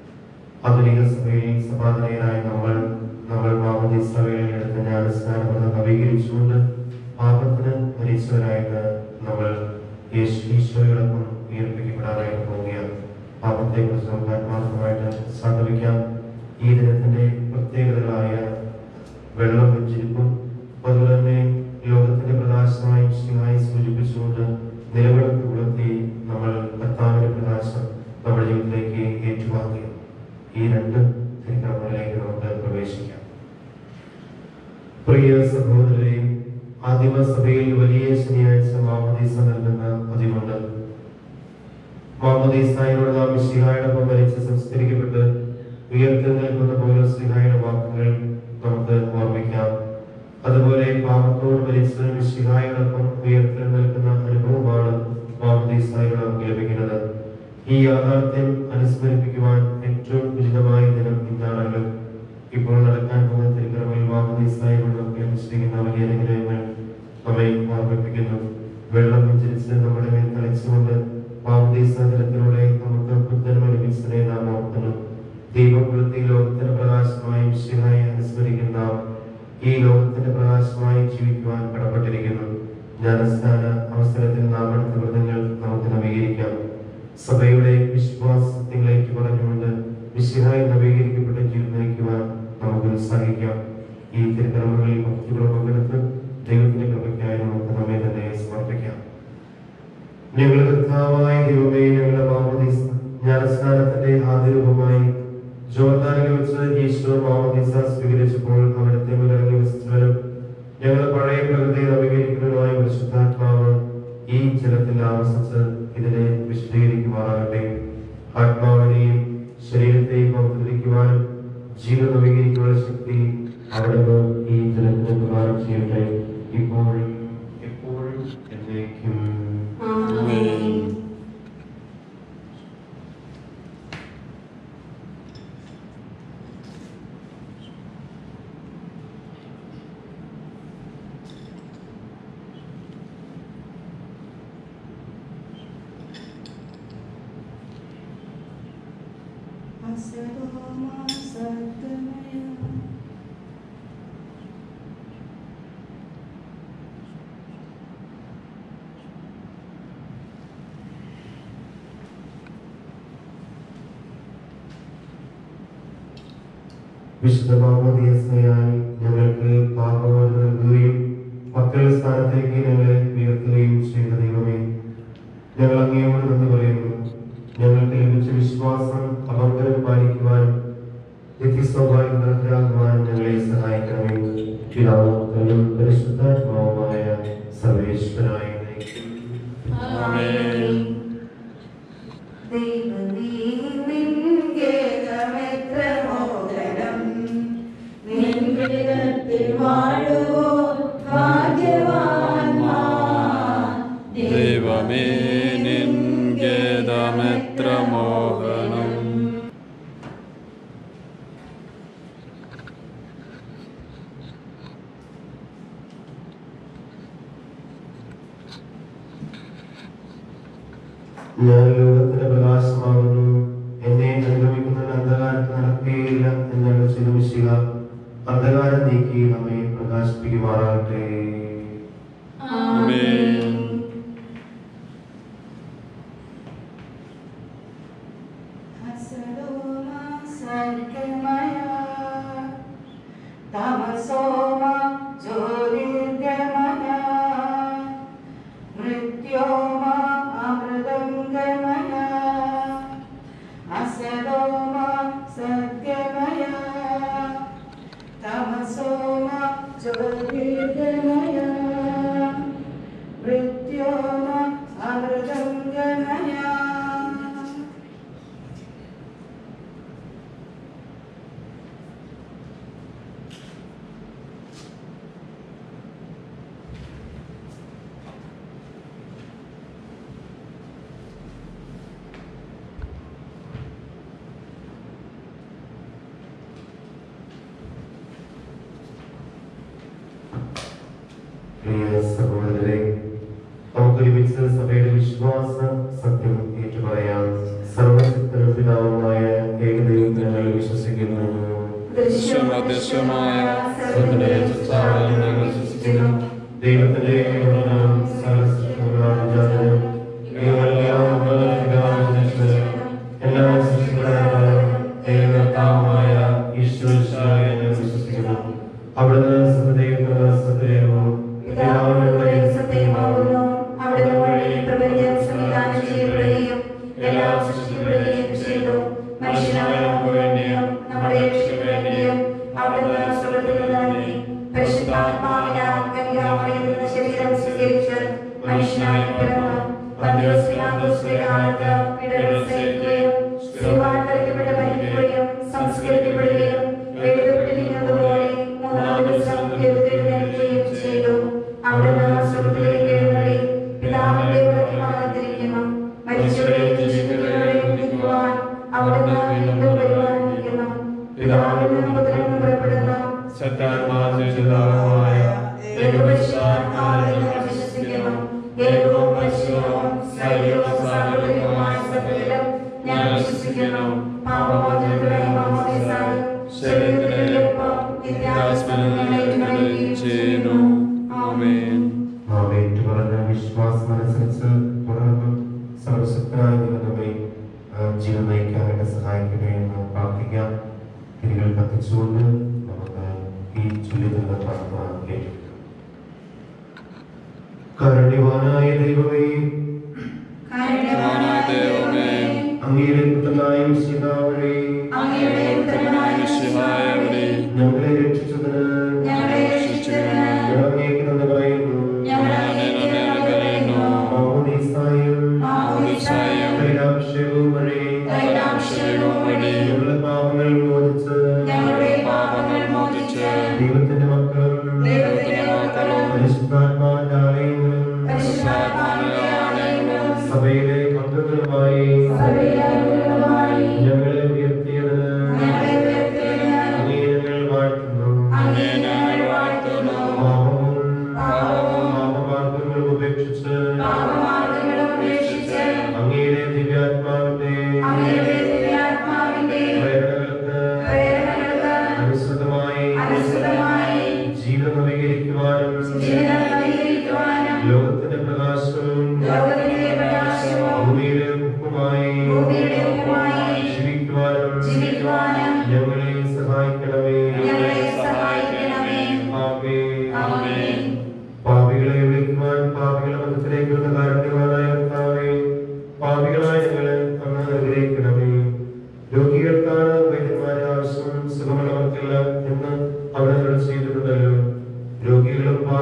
ആധുനിക സഭയിൽ സഭാതനയരായ നമ്മൾ നമ്മൾ മാമോദീസ വേളയിൽ എടുത്ത ജ്ഞാനസ്നാനം നവീകരിച്ചുകൊണ്ട് പാപത്തിന് മരിച്ചവരായിട്ട് നമ്മൾ യേശു ഈശോയോടൊപ്പം ഉയർപ്പിക്കപ്പെടാനായിട്ട് പോവുകയാണ് പാപത്തെ കുറിച്ച് നമുക്ക് ആത്മാർത്ഥമായിട്ട് സങ്കല്പിക്കാം ഈ ദിനത്തിന്റെ പ്രത്യേകതകളായ വെള്ളം വെഞ്ചിരിപ്പും അതുപോലെ തന്നെ ലോകത്തിന്റെ പ്രകാശമായി ശിവമായി സൂചിപ്പിച്ചുകൊണ്ട് നിലവിളക്ക് കൊളുത്തി നമ്മൾ കർത്താവിന്റെ പ്രകാശം നമ്മുടെ ജീവിതത്തിലേക്ക് ഏറ്റുവാങ്ങുക ഈ രണ്ട് തിരുക്കർമ്മങ്ങളിലേക്ക് നമുക്ക് പ്രവേശിക്കാം പ്രിയ സഹോദരരെയും ആദിമസഭയിൽ വലിയ ശനിയാഴ്ച മാമോദീസ നൽകുന്ന പതിവുണ്ട് മാമോദീസായോട് നാം മിശിഹായോടൊപ്പം മരിച്ച് സംസ്കരിക്കപ്പെട്ട് ഉയർത്തെഴുന്നേൽക്കുന്ന പോലെ ശ്രീഹായുടെ വാക്കുകൾ നമുക്ക് ഓർമ്മിക്കാം അതുപോലെ പാപത്തോട് മരിച്ച് മിശിഹായോടൊപ്പം ഉയർത്തെഴുന്നേൽക്കുന്ന അനുഭവമാണ് മാമോദീസായോട് നമുക്ക് ലഭിക്കുന്നത് ഈ യാഥാർത്ഥ്യം അനുസ്മരിപ്പിക്കുവാൻ ഏറ്റവും ഉചിതമായ ദിനം ഇന്നാണല്ലോ ഇപ്പോൾ നടക്കാൻ പോകുന്ന തിരുക്കറമയിൽ മാമോദീസായോട് നമുക്ക് ലഭിച്ചിരിക്കുന്ന വലിയ അനുഗ്രഹങ്ങൾ നമ്മെ ഓർമ്മിപ്പിക്കുന്നു വെള്ളം വെഞ്ചരിച്ച് നമ്മുടെ മേൽ തളിച്ചുകൊണ്ട് മാമോദീസ ജലത്തിലൂടെ നമുക്ക് ബുദ്ധനം ലഭിച്ചതിനെ നാം ഓർക്കുന്നു ദീപം കൊളുത്തി ലോകത്തിന്റെ പ്രകാശമായി മിശിഹായെ അനുസ്മരിക്കുന്ന നാം ഈ ലോകത്തിന്റെ പ്രകാശമായി ജീവിക്കുവാൻ കടപ്പെട്ടിരിക്കുന്നു ജ്ഞാനസ്നാന അവസരത്തിൽ നാം എടുത്ത വ്രതങ്ങൾ നമുക്ക് നവീകരിക്കാം സഭയുടെ വിശ്വാസങ്ങളെ പറഞ്ഞുകൊണ്ട് മിശിഹായി നവീകരിക്കപ്പെട്ട ജീവിതം നയിക്കുവാൻ നമുക്ക് ഉത്സാഹിക്കാം ഈ തിരുക്കർമ്മങ്ങളിൽ ഭക്തിപൂർവ്വം പങ്കെടുത്ത് ദൈവത്തിന്റെ കൃപയ്ക്കായി നമുക്ക് നമ്മെ തന്നെ സമർപ്പിക്കാം ഞങ്ങളുടെ കർത്താവായ ദൈവമേ ഞങ്ങളുടെ മാമോദീസ ജ്ഞാനസ്നാനത്തിന്റെ ആദ്യരൂപമായി ജോർദാനിൽ വെച്ച് ഈശോ മാമോദീസ സ്വീകരിച്ചപ്പോൾ അവിടുത്തെ മുന്നിറങ്ങി വസിച്ചവരും ഞങ്ങളുടെ പഴയ പ്രകൃതിയെ നവീകരിക്കുന്നതിനുമായി പരിശുദ്ധാത്മാവ് ഈ ജലത്തിൽ ആവസിച്ച് ഇതിനെ വിശദീകരിക്കുമാറാകട്ടെ ആത്മാവിനെയും ശരീരത്തെയും പൗത്രീകരിക്കുവാനും ജീവൻ നവീകരിക്കുവാനുള്ള ശക്തി അവിടുന്ന് ഈ ജലത്തിന് പ്രദാനം ചെയ്യട്ടെ ഇപ്പോഴും എപ്പോഴും എന്നേക്കും ആമേൻ. അസതോമാ സദ്ഗമയ വിശുദ്ധ മാമോദിയസ്നയായി ഞങ്ങൾക്ക് പാപമോചനം നൽകുകയും മക്കൾ സ്ഥാനത്തേക്ക് ഞങ്ങളെ ഉയർത്തുകയും ചെയ്ത ദൈവമേ ഞങ്ങൾ അങ്ങയോട് നന്ദി പറയുന്നു ഞങ്ങൾക്ക് ലഭിച്ച വിശ്വാസം അപങ്കരം പാലിക്കുവാൻ നിത്യസ്വഭാവം നിർത്തലാക്കുവാൻ ഞങ്ങളെ സഹായിക്കണമേ പിതാവും പുത്രനും പരിശുദ്ധാത്മാവുമായ സർവേശ്വരായി നയിക്കും ആമേൻ. ദൈവമേ നിൻകെ നമെത്ര മോദനം നിൻകൃതത്തിൽ വാഴുവോ ഭാഗ്യവാന്മാർ ദൈവമേ നിൻഗേതമെത്ര മോഹനം ഞാൻ ലോകത്തിന്റെ പ്രകാശമാകുന്നു എന്നെ അനുഗമിക്കുന്നവൻ അന്ധകാരത്തിൽ നടക്കുകയില്ല എന്നുള്ള ചിലവിശിക അന്ധകാരം നീക്കി നമ്മെ പ്രകാശിപ്പിക്കുമാറാകട്ടെ ആമേൻ. ഹസലോമ സർഗമയ തമസോമ ജ്യോതിർഗമയ മൃത്യോമ അമൃതംഗമയ അസലോമ സദ്ഗമയ തമസോമ ജ്യോതിർഗമയ മൃത്യോമ അമൃതംഗമയ പ്രിയ സഹോദരരെ നമുക്ക് ഒരുമിച്ച് സഭയുടെ വിശ്വാസ സത്യം ഏറ്റുപറയാം സർവശക്തനും പിതാവുമായ ഏകദൈവത്തിൽ ഞങ്ങൾ വിശ്വസിക്കുന്നു ദൃശ്യമദൃശ്യമായ സകല സൃഷ്ടാവിൽ ഞങ്ങൾ വിശ്വസിക്കുന്നു. ദൈവത്തിന്റെ ഏകപുത്രനും സർവ്വസൃഷ്ടികളുടെ ജാതനും ദൈവമെല്ലാം ഉപലബ്ധികാവിശേഷനും എല്ലാം സൃഷ്ടികളായ ഏകകർത്താവുമായ ഈശ്വരശായ ഞങ്ങൾ വിശ്വസിക്കുന്നു അവിടുന്ന് സത്യദൈവത്തിന് സത്യവും പിതാവിനുള്ള സത്യമാകുന്നു അവിടുന്ന് വഴി പ്രപഞ്ചം സംവിധാനം ചെയ്യപ്പെടുകയും എല്ലാം സൃഷ്ടിക്കപ്പെടുകയും ചെയ്തു മനുഷ്യനായ നമുക്ക് വേണ്ടിയും നമ്മുടെ രക്ഷയ്ക്ക് വേണ്ടിയും അവിടുന്ന് സ്വർഗ്ഗത്തിൽ നിന്നിറങ്ങി പരിശുദ്ധാത്മാവിനാൽ കന്യാമറിയിൽ നിന്ന് ശരീരം സ്വീകരിച്ച് മനുഷ്യനായി പിറന്നു പന്തിയോസ് പിലാത്തോസിന്റെ കാലത്ത് പീഡകൾ സഹിക്കുകയും ശ്രീമാൻ തളിക്കപ്പെട്ട് മരിക്കുകയും സംസ്കരിക്കപ്പെടുകയും എഴുതപ്പെട്ടിരിക്കുന്നതുപോലെ മൂന്നാം ദിവസം എഴുന്നേൽക്കുകയും ചെയ്തു അവിടുന്ന് സ്വർഗ്ഗത്തിലേക്ക് എഴുന്നള്ളി പിതാവിന്റെ വലത്തുഭാഗത്തിരിക്കുന്നു മരിച്ചവരെയും ജീവിക്കുന്നവരെയും വിധിക്കുവാൻ അവിടുന്ന് വീണ്ടും വരുവാനിരിക്കുന്നു പിതാവിൽ നിന്നും പുത്രനിൽ നിന്നും പുറപ്പെടുന്നു സത്യാത്മാവിതാവുമായ ഏകപരിശുദ്ധാത്മാവിൽ ഞങ്ങൾ വിശ്വസിക്കുന്നു ഏകവും പരിശുദ്ധവും സൈവവും സാർവത്രികവുമായ സത്യത്തിലും ഞാൻ വിശ്വസിക്കുന്നു പാപമോചനത്തിനായി മാമോദീസായും ശരീരത്തിലേക്കും നിത്യാസ്മരണം ഞങ്ങൾ ഏറ്റുപറയുകയും ചെയ്യുന്നു ആമേൻ നാം ഏറ്റുപറഞ്ഞ വിശ്വാസമനുസരിച്ച് തുടർന്ന് സർവശക്തനായ ദൈവം നമ്മെ ആ, ജീവൻ നയിക്കാനായിട്ട് സഹായിക്കട്ടെ എന്ന് പ്രാർത്ഥിക്കാം തിരികൾ കത്തിച്ചുകൊണ്ട് നമുക്ക് ഈ ചൊല്ലിനുള്ള പ്രാർത്ഥന കേൾക്കാം കരുണ്യവാനായ ദൈവമേ കാരുണ്യവാനായ ദൈവമേ, അങ്ങയുടെ പുത്രനായും സീതാവഴി അങ്ങയുടെ ഉത്തരമായ മിശിഹായവരെ, ഞങ്ങളെ രക്ഷിച്ചതിന് ഞങ്ങളെ രക്ഷിച്ചതിന് ഞങ്ങൾ അങ്ങേക്ക് നന്ദി പറയുന്നു ഞങ്ങൾ അങ്ങേക്ക് നന്ദി പറയുന്നു. മാമോദീസായും മാമോദീസായും തൈലാഭിഷേകവും വഴി തൈലാഭിഷേകവും വഴി ഞങ്ങളുടെ പാപങ്ങൾ മോചിച്ച് ഞങ്ങളുടെ പാപങ്ങൾ മോചിച്ച് ദൈവത്തിന്റെ മക്കളും ദൈവത്തിന്റെ മക്കളും പരിശുദ്ധാത്മാവിന്റെ ആലയങ്ങളും പരിശുദ്ധാത്മാവിന്റെ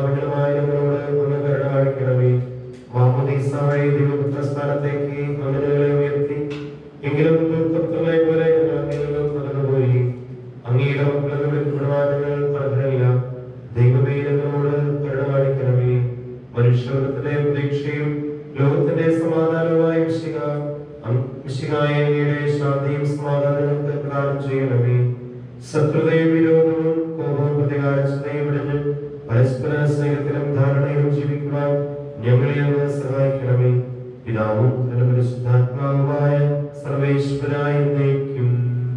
പാപികളുമായ ഞങ്ങളോട് അങ്ങ് കരുണ കാണിക്കണമേ മാമോദീസായ ദൈവപുത്ര സ്ഥാനത്തേക്ക് അങ്ങനെകളെ ഉയർത്തി എങ്കിലും ദുർത്തങ്ങളെ പോലെ ഞങ്ങൾ അങ്ങിൽ നിന്നും അകന്നുപോയി അങ്ങയുടെ മക്കളെന്ന് വിളിക്കപ്പെടുവാൻ ഞങ്ങൾ അർഹരല്ല ദൈവമേ ഞങ്ങളോട് കരുണ കാണിക്കണമേ മനുഷ്യവർഗത്തിന്റെ പ്രതീക്ഷയും ലോകത്തിന്റെ സമാധാനവുമായ വിശിക വിശികായ അങ്ങയുടെ ശാന്തിയും സമാധാനവും പ്രദാനം ചെയ്യണമേ ശത്രുതയും വിരോധവും കോപവും പ്രതികാരസ്ഥയും വിടഞ്ഞ് പരസ്പര സ്നേഹത്തിലും ധാരണയിലും ജീവിക്കുവാൻ ഞങ്ങളെ അങ്ങ് സഹായിക്കണമേ പിതാവും തന്റെ പരിശുദ്ധാത്മാവുമായ സർവേശ്വരായി നയിക്കും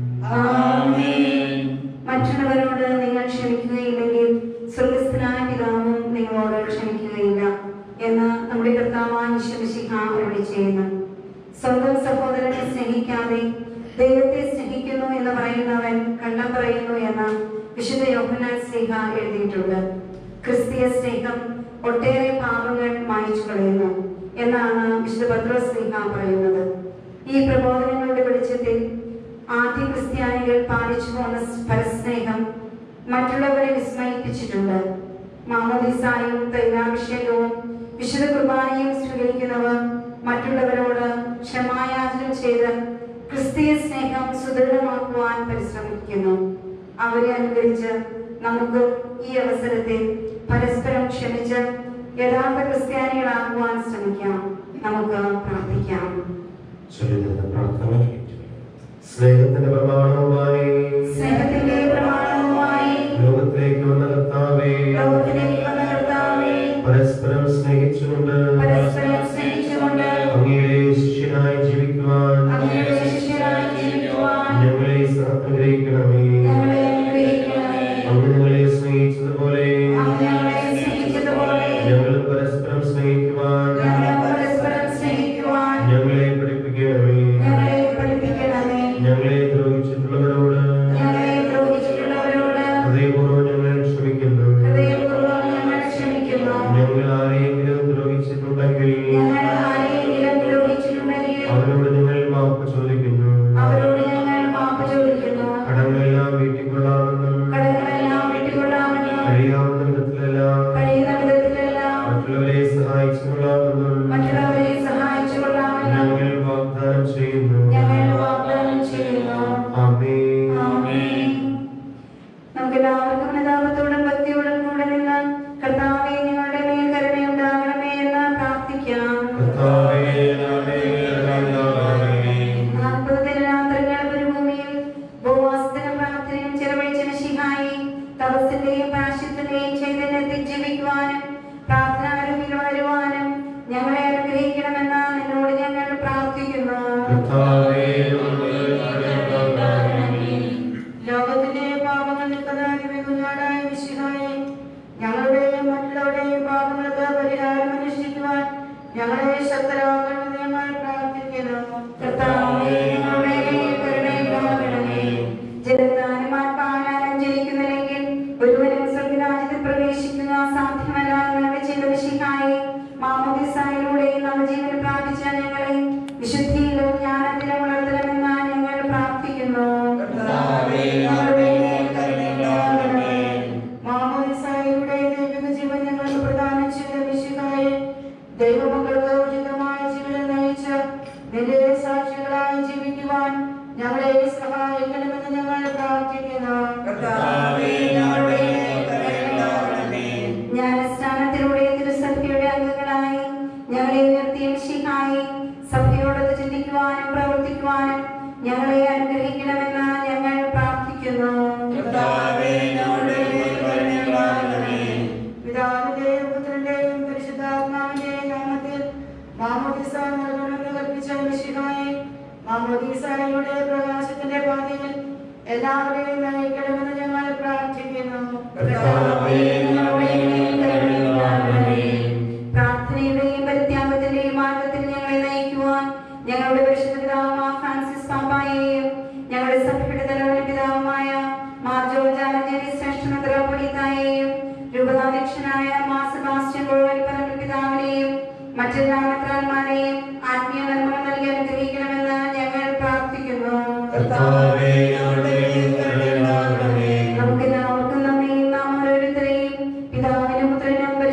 ആമേൻ. മറ്റുള്ളവരോട് നിങ്ങൾ ക്ഷമിക്കുകയില്ലെങ്കിൽ സ്വർഗസ്ഥനായ പിതാവും നിങ്ങളോട് ക്ഷമിക്കുകയില്ല എന്ന് നമ്മുടെ കർത്താവായ ഈശ്വരശിഖ അരുളി ചെയ്യുന്നു സ്വന്തം സഹോദരനെ സ്നേഹിക്കാതെ ദൈവത്തെ സ്നേഹിക്കുന്നു എന്ന് പറയുന്നവൻ കള്ളം പറയുന്നു എന്ന് വിശുദ്ധ യോഹന്നാൻ സ്നേഹ എഴുതിയിട്ടുണ്ട് ക്രിസ്തീയ സ്നേഹം ഒട്ടേറെ പാപങ്ങൾ മായ്ച്ചു കളയുന്നു എന്നാണ് വിശുദ്ധ പത്രോസ് സ്നേഹ പറയുന്നത് ഈ പ്രബോധനങ്ങളുടെ വെളിച്ചത്തിൽ ആദ്യ ക്രിസ്ത്യാനികൾ പാലിച്ചു പോന്ന പരസ്നേഹം മറ്റുള്ളവരെ വിസ്മയിപ്പിച്ചിട്ടുണ്ട് മാമോദിസായും തൈലാഭിഷേകവും വിശുദ്ധ കുർബാനയും സ്വീകരിക്കുന്നവർ മറ്റുള്ളവരോട് ക്ഷമായാചനം ചെയ്ത് ക്രിസ്തീയ സ്നേഹം സുദൃഢമാക്കുവാൻ പരിശ്രമിക്കുന്നു അവരെ അനുകരിച്ച് നമുക്ക് ഈ അവസരത്തിൽ പരസ്പരം ക്ഷമിച്ച് യഥാർത്ഥ ക്രിസ്ത്യാനികളാകുവാൻ ശ്രമിക്കാം നമുക്ക് പ്രാർത്ഥിക്കാം ചൊല്ലുന്ന പ്രാർത്ഥന സ്നേഹത്തിന്റെ പ്രമാണവുമായി സ്നേഹത്തിന്റെ പ്രമാണവുമായി ലോകത്തിലേക്ക് വന്ന കർത്താവേ ലോകത്തിലേക്ക് വന്ന കർത്താവേ, പരസ്പരം സ്നേഹിച്ചുകൊണ്ട് പരസ്പരം സ്നേഹിച്ചുകൊണ്ട് അങ്ങയുടെ ശിഷ്യനായി ജീവിക്കുവാൻ അങ്ങയുടെ ശിഷ്യരായി ജീവിക്കുവാൻ ഞങ്ങളെ അനുഗ്രഹിക്കണമേ ഞങ്ങളെ അനുഗ്രഹിക്കണമേ. അങ്ങ് ഞങ്ങളെ സ്നേഹിച്ചതുപോലെ അങ്ങ് ഞങ്ങളെ സ്നേഹിച്ചതുപോലെ ഞങ്ങളും പരസ്പരം സ്നേഹിക്കുവാൻ ഞങ്ങൾ പരസ്പരം സ്നേഹിക്കുവാൻ ഞങ്ങളെ പഠിപ്പിക്കണമേ ഞങ്ങളെ പഠിപ്പിക്കണമേ ഞങ്ങളെ ദ്രോഹിച്ചിട്ടുള്ളവരോട് ഞങ്ങളെ ദ്രോഹിച്ചിട്ടുള്ളവരോട് ഹൃദയപൂർവ്വം ഞങ്ങൾ ക്ഷമിക്കുന്നു ഹൃദയപൂർവ്വം ഞങ്ങൾ ക്ഷമിക്കുന്നു ഞങ്ങൾ ആരെയെങ്കിലും ദ്രോഹിച്ചിട്ടുണ്ടെങ്കിൽ ഞങ്ങൾ ആരെയെങ്കിലും ദ്രോഹിച്ചിട്ടുണ്ടെങ്കിൽ അവരോട് ഞങ്ങൾ മാപ്പ് ചോദിക്കുന്നു അവരോട് ഞങ്ങൾ മാപ്പ് ചോദിക്കുന്നു കടങ്ങളെല്ലാം വീട്ടിക്കൊള്ളാമെന്നും കടങ്ങളെല്ലാം വിട്ടുകൊള്ളാമെന്നും കഴിയാവുന്ന വിധത്തിലെല്ലാം കഴിയുന്ന വിധത്തിലെല്ലാം മറ്റുള്ളവരെ സഹായിച്ചു കൊള്ളാമെന്നും മറ്റുള്ളവരെ സഹായിച്ചു കൊള്ളാമെന്നും ഞങ്ങൾ വാഗ്ദാനം ചെയ്യുന്നു ഞങ്ങൾ വാഗ്ദാനം ചെയ്യുന്നു ആമേൻ ആമേൻ. നമുക്കെല്ലാവർക്കും അനുതാപത്തോടും ഭക്തിയോടും കൂടെ നിന്ന് കർത്താവെ ഞങ്ങളുടെ മേൽ കരുണയുണ്ടാകണമേ എന്ന് പ്രാർത്ഥിക്കാം കർത്താവേ ഞങ്ങളുടെ കരുണയുണ്ടാകണമേ. നാൽപ്പത് ദിനരാത്രങ്ങൾ മരുഭൂമിയിൽ ഉപവാസത്തിനും പ്രാർത്ഥനയും ചെലവഴിച്ച മിശിഹായി തപസ്സിന്റെയും പ്രാശിത്വന്റെയും ചൈതന്യത്തിൽ ജീവിക്കുവാനും പ്രാർത്ഥനാരൂപിൽ വളരുവാനും ഞങ്ങളെ അനുഗ്രഹിക്കണമെന്ന് നിന്നോട് ഞങ്ങൾ പ്രാർത്ഥിക്കുന്നു കർത്താവേ ഞങ്ങളുടെ കരുണയുണ്ടാകണമേ. ലോകത്തിന്റെ പാപങ്ങൾ നിൽക്കുന്ന കുഞ്ഞാടായ മിശിഹായി ഞങ്ങളുടെയും മറ്റുള്ളവരുടെയും പാപങ്ങൾക്ക് പരിഹാരം അനുഷ്ഠിക്കുവാൻ ഞങ്ങളെ ശക്തരാക്കണമെന്ന് ഞങ്ങൾ പ്രാർത്ഥിക്കുന്നു കർത്താവേ, ഞങ്ങളുടെ മേൽ കരുണയുണ്ടാകണമേ. ജലത്താലും ആത്മാവിനാലും ജനിക്കുന്നില്ലെങ്കിൽ ഒരുവനും സ്വർഗ്ഗരാജ്യത്തിൽ പ്രവേശിക്കുക സാധ്യമല്ല ഞങ്ങളുടെ ചിന്ത മിശിഹായി മാമോദിസായിലൂടെ നവജീവൻ പ്രാപിച്ച ഞങ്ങളെ വിശുദ്ധിയിലും ജ്ഞാനത്തിലും വളർത്തണമെന്ന് ഞങ്ങൾ പ്രാർത്ഥിക്കുന്നു കർത്താവേ, ഞങ്ങളുടെ മേൽ കരുണയുണ്ടാകണമേ. മാമോദിസായിലൂടെ ദൈവിക ജീവൻ ഞങ്ങൾക്ക് പ്രദാനം ചെയ്ത മിശിഹായെ ദൈവമക്കൾക്ക് ഉചിതമായ ജീവിതം നയിച്ച് നിന്റെ സാക്ഷികളായി ജീവിക്കുവാൻ ഞങ്ങളെ സഹായിക്കണമെന്ന് ഞങ്ങൾ പ്രാർത്ഥിക്കുന്നു കർത്താവേ, ഞങ്ങളുടെ മേൽ കരുണയുണ്ടാകണമേ. ജ്ഞാനസ്നാനത്തിലൂടെ തിരുസഭയുടെ അംഗങ്ങളായി ഞങ്ങളെ ഉയർത്തിയ മിശിഹായി സഭയോടൊത്ത് ചിന്തിക്കുവാനും പ്രവർത്തിക്കുവാനും ഞങ്ങളെ അനുഗ്രഹിക്കണമെന്ന് ഞങ്ങൾ പ്രാർത്ഥിക്കുന്നു കർത്താവേ, ഞങ്ങളുടെ മേൽ കരുണയുണ്ടാകണമേ. പിതാവിന്റെയും പുത്രന്റെയും പരിശുദ്ധാത്മാവിന്റെയും നാമത്തിൽ മാമോദിസ നൽകണമെന്ന് കൽപ്പിച്ച മിശിഹായി മാമോദിസായുടെ പ്രകാശത്തിന്റെ പാതയിൽ എല്ലാവരെയും നയിക്കണമെന്ന് ഞങ്ങൾ പ്രാർത്ഥിക്കുന്നു കർത്താവേ, ഞങ്ങളുടെ മേൽ കരുണയുണ്ടാകണമേ. പ്രാർത്ഥനയുടെയും പരിത്യാഗത്തിന്റെയും മാർഗത്തിൽ ഞങ്ങളെ നയിക്കുവാൻ ഞങ്ങളുടെ പരിശുദ്ധ പിതാവുമായ ഫ്രാൻസിസ് പാപ്പായെയും ഞങ്ങളുടെ സഭയുടെ തലവൻ പിതാവുമായ മാർ ജോർജ് ആലഞ്ചേരി ശ്രേഷ്ഠ മെത്രാപ്പൊലീത്തായെയും രൂപതാധ്യക്ഷനായ മാർ സെബാസ്റ്റ്യൻ കോഴൽപ്പറമ്പ് പിതാവിനെയും മറ്റെല്ലാ മെത്രാന്മാരെയും ആത്മീയ നന്മകൾ നൽകി അനുഗ്രഹിക്കണമെന്ന് ഞങ്ങൾ പ്രാർത്ഥിക്കുന്നു കർത്താവേ, ഞങ്ങളുടെ മേൽ കരുണയുണ്ടാകണമേ. നമുക്കെല്ലാവർക്കും നമ്മയും നാം ഓരോരുത്തരെയും പിതാവിനും പുത്രനും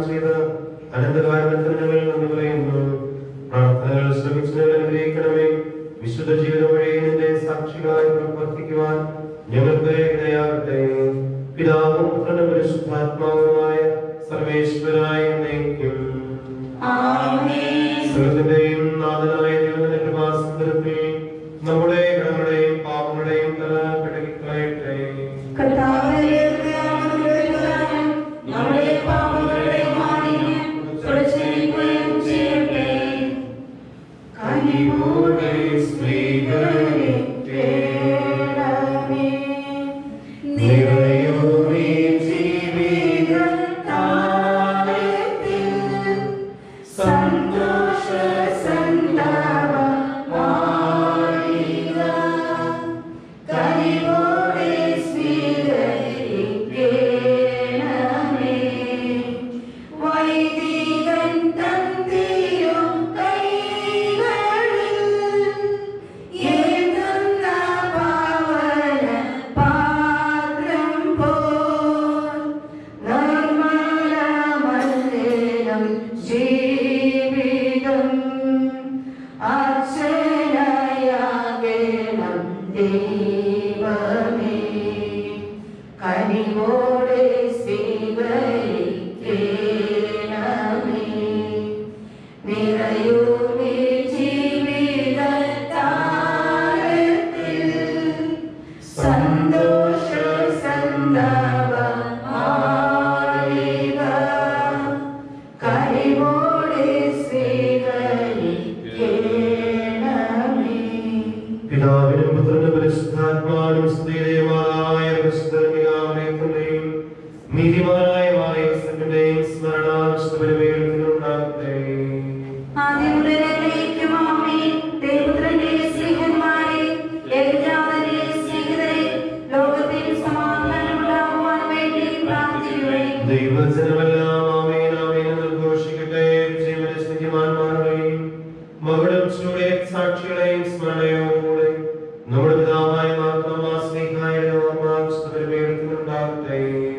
ചെയ്ത് അനന്തകാലത്തിന് ഞങ്ങൾ നന്ദി പറയുന്നു പ്രാർത്ഥനകൾ ശ്രമിച്ചവരെ അനുഗ്രഹിക്കണമേ വിശുദ്ധ ജീവിതം വഴി നിന്റെ സാക്ഷികളായി പ്രവർത്തിക്കുവാൻ ഞങ്ങൾക്ക് ഇടയാകട്ടെ പിതാവും പുത്രനും പരിശുദ്ധാത്മാവുമായ സർവേശ്വരായ നയിക്കും സകലത്തിന്റെയും നാഥനായ ദൈവത്തിന്റെ കൃപാസനത്തിൽ നമ്മുടെ കടങ്ങളുടെയും പാപങ്ങളുടെയും തല കടകിക്കളയട്ടെ നമ്മുടെ പാപങ്ങളുടെ മാലിന്യം തുടച്ചിരിക്കുകയും ചെയ്യട്ടെ കനിവോടെ നിറയുമീ സന്തോഷ കനിവോടെ സ്വീകരിക്കണമേ വൈദികൻ തന്തിയും കൈകളിൽ ഏന്തുന്ന പാവന പാത്രം പോൽ നിർമ്മലമല്ലിനം ജീവിതം അർച്ചനയാകണം ദൈവമേ കനിവോടെ സ്വീകരിക്കണമേ നിറയൂമി ജീവിതത്താരത്തിൽ സന്തോഷ സന്താപമാലിക കനിവോടെ സ്വീകരിക്കണമേ പിതാവിനും പുത്രനും പരിശുദ്ധാത്മാവിനും സ്ത്രീദേവായ പരിശുദ്ധയും നീതിമാനായ വായുവിന്റെയും സ്മരണ വിശുദ്ധപരിവേൽക്കുന്നുണ്ടാകട്ടെ ആദ്യം മുതൽ എന്നേക്കും ആമേൻ. ദൈവപുത്രന്റെ സ്നേഹന്മാരെ, ഏകജാതന്റെ സ്നേഹിതരെ, ലോകത്തിൽ സമാധാനമുണ്ടാകുവാൻ വേണ്ടി പ്രാർത്ഥിക്കുവിൻ. ദൈവജനമെല്ലാം ആമേൻ ആമേൻ എന്ന് ഘോഷിക്കട്ടെ ജീവന സ്നേഹിമാന്മാരുടെയും മകളും ചൂടെ സാക്ഷികളെയും സ്മരണയോടെ നമ്മുടെ പിതാവായ മാർത്തോമാ സ്നേഹായുടെ ഓർമ്മ വിശുദ്ധപരിവേൽക്കുന്നുണ്ടാകട്ടെ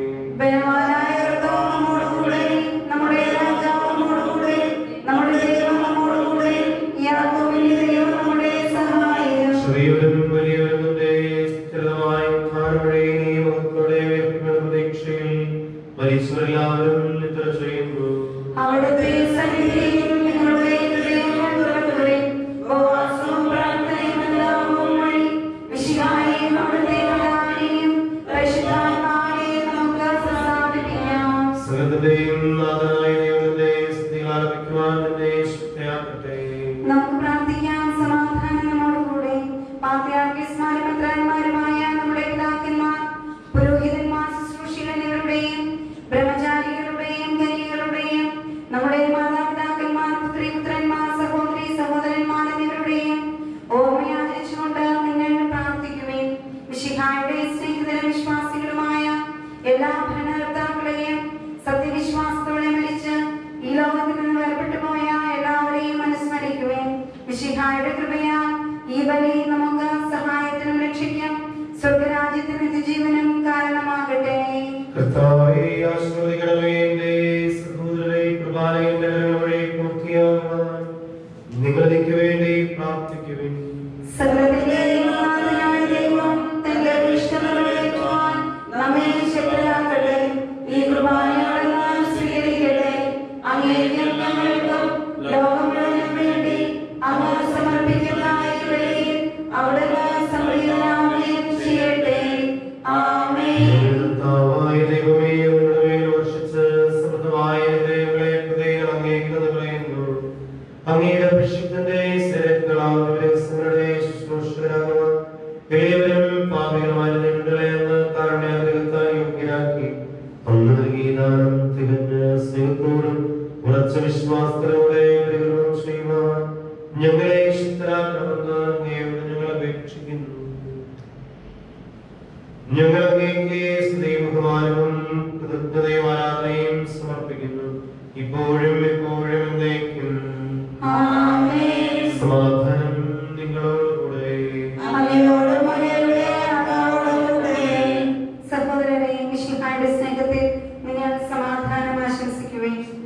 ബലവാനായ കർത്താവ് നമ്മോടുകൂടെ, നമ്മുടെ രാജാവ് നമ്മോടുകൂടെ, നമ്മുടെ ദൈവം നമ്മോടുകൂടെ, യാക്കോബിന്റെ ദൈവം നമ്മുടെ സഹായം ചെറിയവരും വലിയവരും നിന്റെ സ്ഥിരമായ ഉദ്ധാരണവഴി നീ മഹത്വത്തോടെ ഉയർത്തുന്ന പ്രതീക്ഷയിൽ മരിച്ചവരെല്ലാവരും നിദ്ര ചെയ്യുന്നു അവിടുത്തെ സന്നിധിയിൽ നിങ്ങളുടെ ഹൃദയങ്ങൾ തുറക്കുവിൻ. ഉപവാസവും പ്രാർത്ഥനയും എല്ലാവും വഴി മിശിഹായെയും അവിടുത്തെ വരാനെയും പരിശുദ്ധാത്മാവിനെയും നമുക്ക് പ്രസാദിപ്പിക്കാം. സകലത്തിന്റെയും നാഥനായ ദൈവത്തിന്റെ സ്തുതികൾ ആലപിക്കുവാൻ നിന്നെ ശക്തയാക്കട്ടെ നമുക്ക് പ്രാർത്ഥിക്കാം സമാധാനം നമ്മോടുകൂടെ പാത്രിയാർക്കീസ്മാരും മെത്രാന്മാരുമായ നമ്മുടെ പിതാക്കന്മാർ പുരോഹിതന്മാർ ശുശ്രൂഷികൾ എന്നിവരുടെയും ബ്രഹ്മചാരികളുടെയും കനികളുടെയും നമ്മുടെ മാതാപിതാക്കന്മാർ പുത്രി പുത്രന്മാർ സഹോദരി സഹോദരന്മാർ എന്നിവരുടെയും ഓർമ്മയാചരിച്ചുകൊണ്ട് നിങ്ങൾ പ്രാർത്ഥിക്കുവേൻ വിശിഹായുടെ സ്നേഹിതരും വിശ്വാസികളുമായ എല്ലാ ഭരണകർത്താക്കളെയും സത്യവിശ്വാസത്തോടെ മരിച്ച് ഈ ലോകത്തിൽ നിന്ന് വേർപെട്ടു പോയ എല്ലാവരെയും അനുസ്മരിക്കുവേൻ വിശിഹായുടെ കൃപയാൽ ഈ ബലി നമുക്ക് സഹായത്തിനും രക്ഷിക്കും സ്വർഗരാജ്യത്തിന് നിത്യജീവനും കാരണമാകട്ടെ കർത്താവേ ആശീർവദിക്കണമേ എന്റെ സഹോദരനെ കൃപാലയന്റെ വഴി പൂർത്തിയാകുവാൻ നിങ്ങൾ എനിക്ക് വേണ്ടി പ്രാർത്ഥിക്കുവിൻ സകലത്തിന്റെയും നാഥനായ ദൈവം തന്റെ ഇഷ്ടം നിറവേറ്റുവാൻ നമ്മെ ശക്തരാക്കട്ടെ ഈ കുർബാനകളെല്ലാം സ്വീകരിക്കട്ടെ അങ്ങേക്കും ഞങ്ങൾക്കും ലോകം മുഴുവനും വേണ്ടി അങ്ങ് സമർപ്പിക്കുന്ന ഈ ബലിയിൽ അവിടുന്ന് സംപ്രീതനാവുകയും ചെയ്യട്ടെ ആമേൻ കർത്താവായ ദൈവമേ നിങ്ങളുടെ മേൽ വർഷിച്ച് സമൃദ്ധമായ ദൈവങ്ങളെ ഹൃദയങ്ങൾ അങ്ങേക്കെന്ന് പറയുന്നു അങ്ങയുടെ അഭിഷിക്തന്റെ സ്ഥിരങ്ങളാവുന്ന ദിവസങ്ങളുടെ ശുശ്രൂഷകരാകുവാൻ എളിയവരും പാപികളുമായ നിങ്ങളെ അന്ന് കാരുണ്യാഗ്രഹത്താൽ യോഗ്യരാക്കി അന്ന് നൽകിയ ദാനം തികഞ്ഞ സ്നേഹത്തോടും ഉറച്ച വിശ്വാസത്തോടെ പരികരണം ചെയ്യുവാൻ ഞങ്ങളെ ശക്തരാക്കണമെന്ന് അങ്ങയോട് ഞങ്ങൾ അപേക്ഷിക്കുന്നു ഞങ്ങൾ അങ്ങേക്ക് സ്തുതിയും ബഹുമാനവും കൃതജ്ഞതയും ആരാധനയും സമർപ്പിക്കുന്നു ഇപ്പോഴും എപ്പോഴും എന്നേക്കും ആമേൻ സമാധാനം നിങ്ങളോടുകൂടെ അങ്ങയോടും അങ്ങയുടെ ആത്മാവോടുകൂടെ. സഹോദരരെ മിശിഹായുടെ സ്നേഹത്തിൽ നിങ്ങൾ സമാധാനം ആശംസിക്കുവേൻ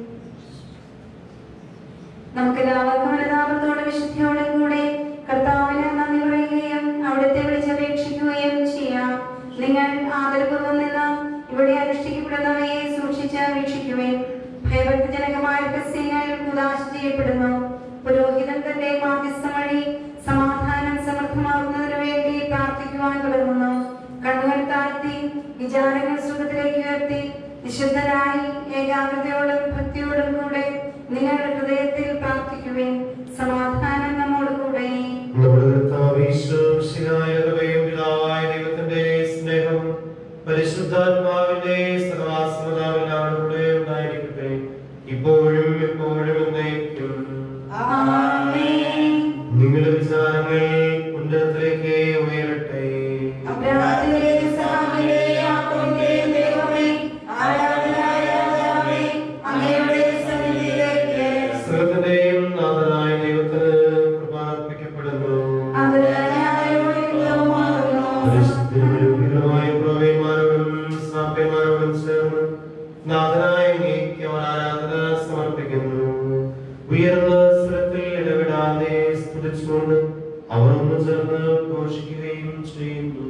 നമുക്ക് എല്ലാവർക്കും അനുതാപത്തോടെ വിശുദ്ധിയോടെ കൂടെ കർത്താവിന് നന്ദി പറയുകയും അവിടുത്തെ വിളിച്ചപേക്ഷിക്കുകയും ചെയ്യാം നിങ്ങൾ ആദരപൂർവ്വം നിന്ന് ഇവിടെ അനുഷ്ഠിക്കപ്പെടുന്നവയെ സൂക്ഷിച്ച് വീക്ഷിക്കുവേൻ ഭയഭക്തിജനകമായ രഹസ്യങ്ങൾ ഉദാശ ചെയ്യപ്പെടുന്നു പുരോഹിതൻ തന്റെ മാധ്യസ്ഥം വഴി സമാധാനം സമൃദ്ധമാകുന്നതിനു വേണ്ടി പ്രാർത്ഥിക്കുവാൻ തുടങ്ങുന്നു കണ്ണുകൾ താഴ്ത്തി വിചാരങ്ങൾ സുഖത്തിലേക്ക് ഉയർത്തി വിശുദ്ധരായി ഏകാഗ്രതയോടും ഭക്തിയോടും കൂടെ നിങ്ങളുടെ ഹൃദയത്തിൽ പ്രാർത്ഥിക്കുവേൻ സമാധാനം നമ്മോട് കൂടെ നമ്മുടെ കർത്താവ് ഈശോമിശിഹായ കൃപയും പിതാവായ ദൈവത്തിന്റെ സ്നേഹം പരിശുദ്ധാത്മാവിന്റെ സർവാസ്മതാവിലാണ് കൂടെ ഉണ്ടായിരിക്കട്ടെ ഇപ്പോഴും എപ്പോഴും എന്നേക്കും ആമേൻ നിങ്ങളുടെ വിചാരങ്ങൾ ഉന്നതത്തിലേക്ക് ഉയരട്ടെ അബ്രാഹത്തിലെ സഹായിയെ യാക്കോബിന്റെ ദൈവമേ ആരാധനായ രാജാവേ അങ്ങയുടെ സന്നിധിയിലേക്ക് സകലത്തിന്റെയും നാഥനായ ദൈവത്തിന് കൃപാർപ്പിക്കപ്പെടുന്നു അതിനായുമാകുന്നു പരിശുദ്ധമായ പ്രവീന്മാരോടും സാപ്യന്മാരോടും ചേർന്ന് നാഥനായ അങ്ങേക്ക് അവർ ആരാധന സമർപ്പിക്കുന്നു ഉയർന്ന സ്വരത്തിൽ ഇടപെടാതെ സ്തുതിച്ചുകൊണ്ട് അവർ ഒന്ന് ചേർന്ന് ഘോഷിക്കുകയും ചെയ്യുന്നു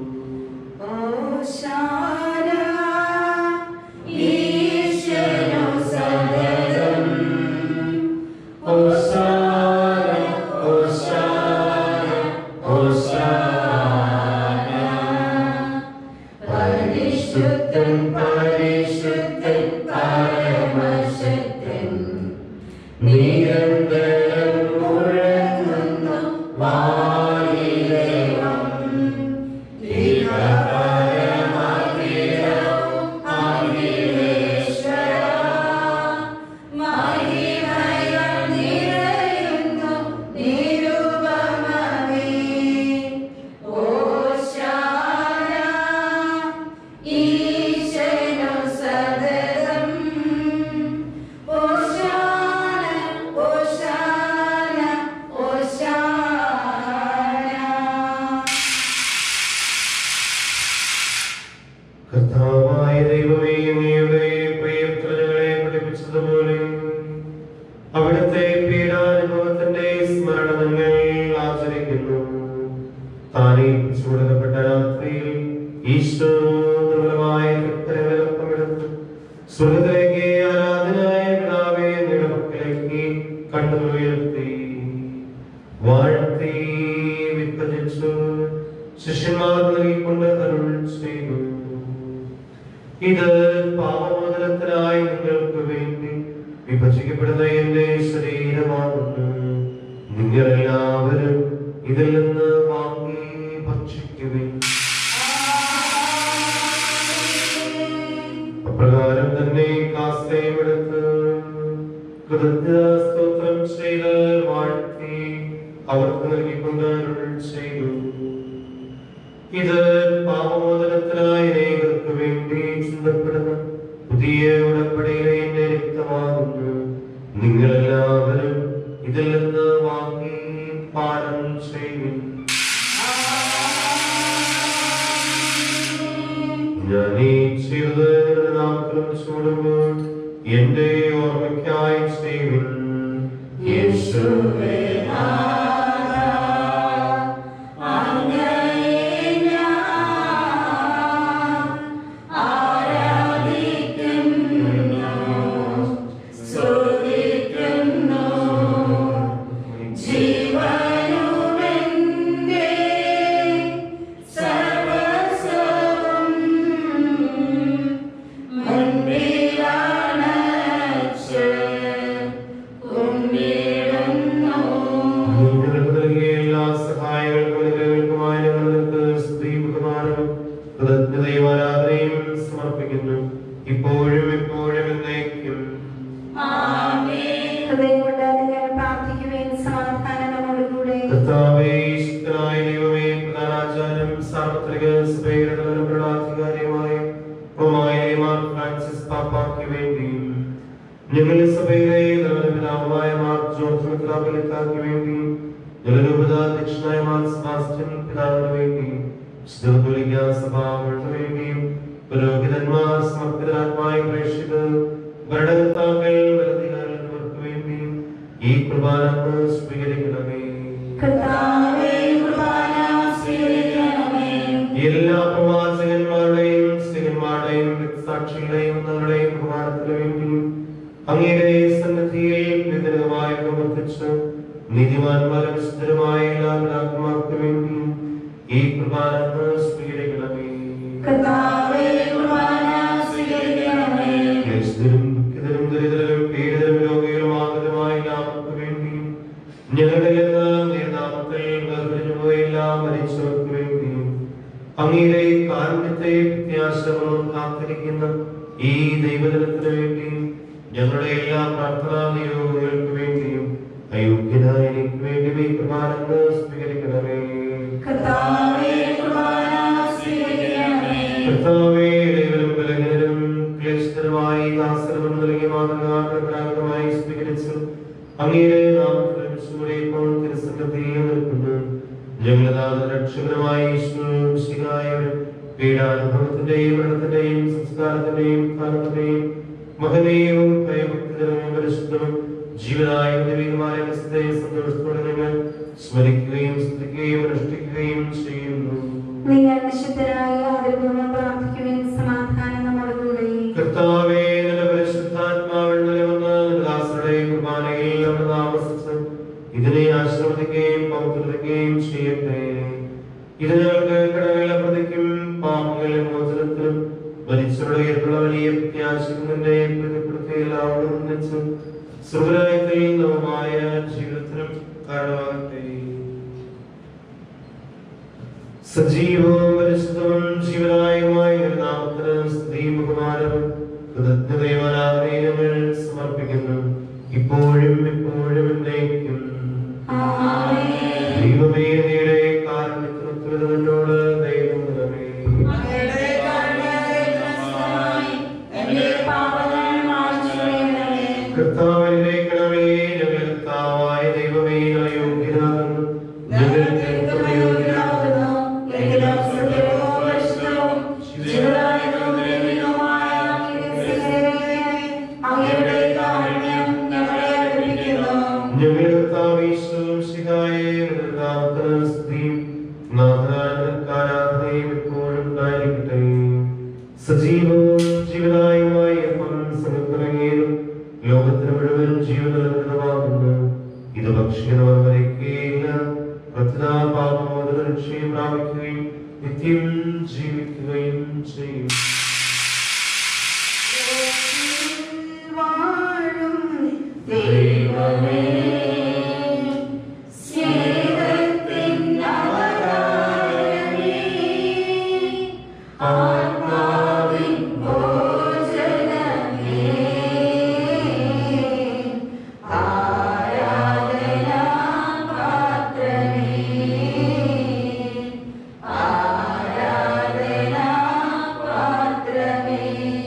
ഓശാന ഈശ്വരോ സദരം ഹോസാന, ഹോസാന, ഹോസാന. പരിശുദ്ധൻ പരിശുദ്ധൻ പരമശക്തൻ നിരന്തരം മുഴങ്ങുന്നു വായുദേവം ദൈവപരമധിരവും അഖിലേശ്വര മഹിമകൾ നിറയുന്നു നിരുപമമേ ഓശാന ഈശനു സദരം ഓശാന ഓശാന ഓശാന കർത്താവായ ദൈവമേ അങ്ങയുടെ പ്രിയപ്രജകളെ പഠിപ്പിച്ചതുപോലെ അവിടുത്തെ പീഡാനുഭവത്തിന്റെ സ്മരണ ഞങ്ങൾ ആചരിക്കുന്നു താനേ ചൂടപ്പെട്ട രാത്രിയിൽ ഈശോ ദുർബലമായ കൃത്യങ്ങളൊപ്പമെടുത്ത് സ്വർഗത്തിലേക്ക് ആരാധനായ പിതാവേ നിടമക്കളിലേക്ക് കണ്ണുകൾ ഉയർത്തി വാഴ്ത്തി വിഭജിച്ചു ശിഷ്യന്മാർ നൽകിക്കൊണ്ട് അരുൾ ചെയ്തു ഇത് പാപമോചനത്തിനായി നിങ്ങൾക്ക് വേണ്ടി വിഭജിക്കപ്പെടുന്ന എന്റെ ശരീരമാകുന്നു നിങ്ങളെല്ലാവരും ഇതിൽ നിന്ന് വാങ്ങി ഭക്ഷിക്കുവിൻ അപ്രകാരം തന്നെ കാസ്തയും എടുത്ത് കൃതജ്ഞസ്തോത്രം ചെയ്ത് വാഴ്ത്തി അവർക്ക് നൽകിക്കൊണ്ട് അരുൾ ചെയ്തു ഇത് പാപമോചനത്തിനായി അനേകർക്ക് വേണ്ടി ചിന്തപ്പെടുന്ന പുതിയ ഉടമ്പടിയിലെ എന്റെ രക്തമാകുന്നു നിങ്ങളെല്ലാവരും ഇതിൽ നിന്ന് വാങ്ങി പാനം ചെയ്യും ഞാൻ ഈ ചെയ്തത് നിങ്ങളുടെ നാമത്തിൽ ചൂടുമ്പോൾ എന്റെ ഓർമ്മയ്ക്കായി ചെയ്യുവിൻ യേശുവേ നിങ്ങൾക്ക് നൽകിയ എല്ലാ സഹായങ്ങൾക്കും അനുഗ്രഹങ്ങൾക്കുമായി ഞങ്ങൾ നിങ്ങൾക്ക് സ്തുതിയും ബഹുമാനവും കൃതജ്ഞതയും ആരാധനയും സമർപ്പിക്കുന്നു ഇപ്പോഴും എപ്പോഴും എന്നേക്കും ഹൃദയം കൊണ്ട് നിങ്ങൾ പ്രാർത്ഥിക്കുവേൻ സമാധാനം നമ്മോടുകൂടെ കർത്താവേ ഈശ്വരനായ ദൈവമേ പ്രധാനാചാര്യം സാർവത്രിക സഭയുടെ ഭരണാധികാരിയുമായ റോമായ മാർ ഫ്രാൻസിസ് പാപ്പാക്ക് വേണ്ടിയും ഞങ്ങളുടെ സഭയിലെ പിതാവുമായ മാർ ജോർജ് മെത്രാപ്പൊലീത്താക്ക് വേണ്ടിയും ഞങ്ങളുടെ ഉപതാധ്യക്ഷനായ മാർ സെബാസ്റ്റ്യൻ പിതാവിന് വേണ്ടിയും ശുദ്ധോലിക്ക സഭാകൾക്ക് വേണ്ടിയും പുരോഹിതന്മാർ സമർപ്പിതരാത്മായ പ്രേക്ഷിതർ ഭരണകർത്താക്കൾ ഭരണാധികാരികൾ എന്നിവർക്ക് വേണ്ടിയും ഈ കൃപ കുർബാന സ്വീകരിക്കണമേ കർത്താവേ കുർബാന സ്വീകരിക്കണമേ എല്ലാ പ്രവാചകന്മാരുടെയും സ്ത്രീന്മാരുടെയും സാക്ഷികളുടെയും ഞങ്ങളുടെയും ബഹുമാനത്തിന് വേണ്ടി അങ്ങയുടെ സന്നിധിയിൽ വിതരകമായി പ്രവർത്തിച്ച് നീതിമാന്മാരും വിശുദ്ധരുമായ എല്ലാവരുടെ ആത്മാർക്ക് വേണ്ടി ഈ കുർബാന സ്വീകരിക്കണമേ കർത്താവേ കുർബാന സ്വീകരിക്കണമേ ക്ലേശിതരും ദുഃഖിതരും ദരിദ്രരും പീഡിതരും രോഗികളും ആകുലമായ എല്ലാവർക്കു വേണ്ടി ഞങ്ങളുടെ നേതാമത്തിൽ വേർപിരിഞ്ഞുപോയ എല്ലാ മരിച്ചവർക്ക് വേണ്ടി അങ്ങയുടെ കാരുണ്യത്തെ പ്രത്യാശകളും കാത്തിരിക്കുന്ന ഈ ദൈവജനത്തിന് വേണ്ടി ഞങ്ങളുടെ എല്ലാ പ്രാർത്ഥനാ നിയോഗങ്ങൾക്ക് വേണ്ടിയും അയോഗ്യനായ എനിക്ക് വേണ്ടി ഈ പ്രമാണങ്ങൾ സ്വീകരിക്കണമേ കർത്താവേ കുർബാന സ്വീകരിക്കണമേ കർത്താവേ ദൈവരും ബലഹീനരും ക്ലേശിതരുമായി ദാസരും നൽകിയ മാതൃകാപരമായി സ്വീകരിച്ചു അങ്ങയുടെ നാമത്തിൽ വിശുദ്ധരെ ഇപ്പോൾ തിരുസന്നിധിയിൽ നിൽക്കുന്നു ഞങ്ങളതാದ രക്ഷകരമായ ഈശ്വരായവരും പീഡാനുഭവത്തിന്റെയും മരണത്തിന്റെയും സംസ്കാരത്തിന്റെയും കാലത്തിന്റെയും മഹനീയവും ഭയഭക്തിതരവും പരിശുദ്ധവും ജീവനായ ദൈവമായ അവസ്ഥയെ സന്തോഷത്തോടെ നിങ്ങൾ സ്മരിക്കുകയും സ്തുതിക്കുകയും അനുഷ്ഠിക്കുകയും ചെയ്യുന്നു നിങ്ങൾ നിശബ്ദരായി ആദരപൂർവ്വം പ്രാർത്ഥിക്കുവാൻ സമാധാനം നമ്മോടുകൂടെ കർത്താവേ നിന്റെ പരിശുദ്ധാത്മാവിൽ നിലവന്ന് ദാസരുടെ കുർബാനയിൽ അവിടെ താമസിച്ച് ഇതിനെ ആശീർവദിക്കുകയും പൗത്രിക്കുകയും ചെയ്യട്ടെ ഇത് ഞങ്ങൾക്ക് കടകളുടെ പ്രതിക്കും പാപങ്ങളുടെ മോചനത്തിനും മരിച്ചവരുടെ ഉയർപ്പുള്ള വലിയ പ്രത്യാശിക്കുന്നതിന്റെ പ്രതിപ്പെടുത്തി എല്ലാവരും ഒന്നിച്ച് സുഖരായത്തിൽ നവമായ ജീവിതത്തിനും കാരണമാകട്ടെ സജീവവും പരിശുദ്ധവും ജീവനായകമായ ഒരു നാമത്തിന് സ്ത്രീയും ബഹുമാനവും കൃതജ്ഞതയും ആരാധനയും ഞങ്ങൾ സമർപ്പിക്കുന്നു ഇപ്പോഴും എപ്പോഴും എന്നേക്കും ദൈവമേ നീയുടെ കാരുണ്യത്തിനൊത്തുവിധ നിന്നോട് ദൈവം നിറമേ അങ്ങയുടെ കാരുണ്യത്തെ ക്രിസ്തുവായി എന്റെ പാപങ്ങൾ മായ്ച്ചു കളയണമേ. കർത്താവിലേക്കണമേ ഞങ്ങൾ കർത്താവായ ദൈവമേ അയോഗ്യനാകുന്നു ഞങ്ങൾ യോഗ്യനാകുന്നു. എങ്കിലും സത്യവും പരിശുദ്ധവും ജീവദായകവും ദൈവികവുമായ അങ്ങയുടെ സ്നേഹമേ, അങ്ങയുടെ കാരുണ്യം ഞങ്ങളെ അടുപ്പിക്കുന്നു. ഞങ്ങളുടെ കർത്താവീശ്വരം ശിഖായെ നാമത്തിന് സ്ത്രീയും നാഥനാരാധനയും എപ്പോഴും ഉണ്ടായിരിക്കട്ടെ സജീവവും ജീവനായുമായ അപ്പം സമർപ്പണങ്ങേതും ലോകത്തിന് മുഴുവൻ ജീവൻ നൽകുന്നതാകുന്നു ഇത് ഭക്ഷിക്കുന്നവർ മരിക്കുകയില്ല പ്രഥനാ പാപമോദന രക്ഷയും പ്രാപിക്കുകയും നിത്യം ജീവിക്കുകയും ചെയ്യും വാഴും ദൈവമേ, സ്നേഹത്തിൻ അവതാരമേ, ആത്മാവിൻ ഭോജനമേ, ആരാധനാ പാത്രമേ, ആരാധനാ പാത്രമേ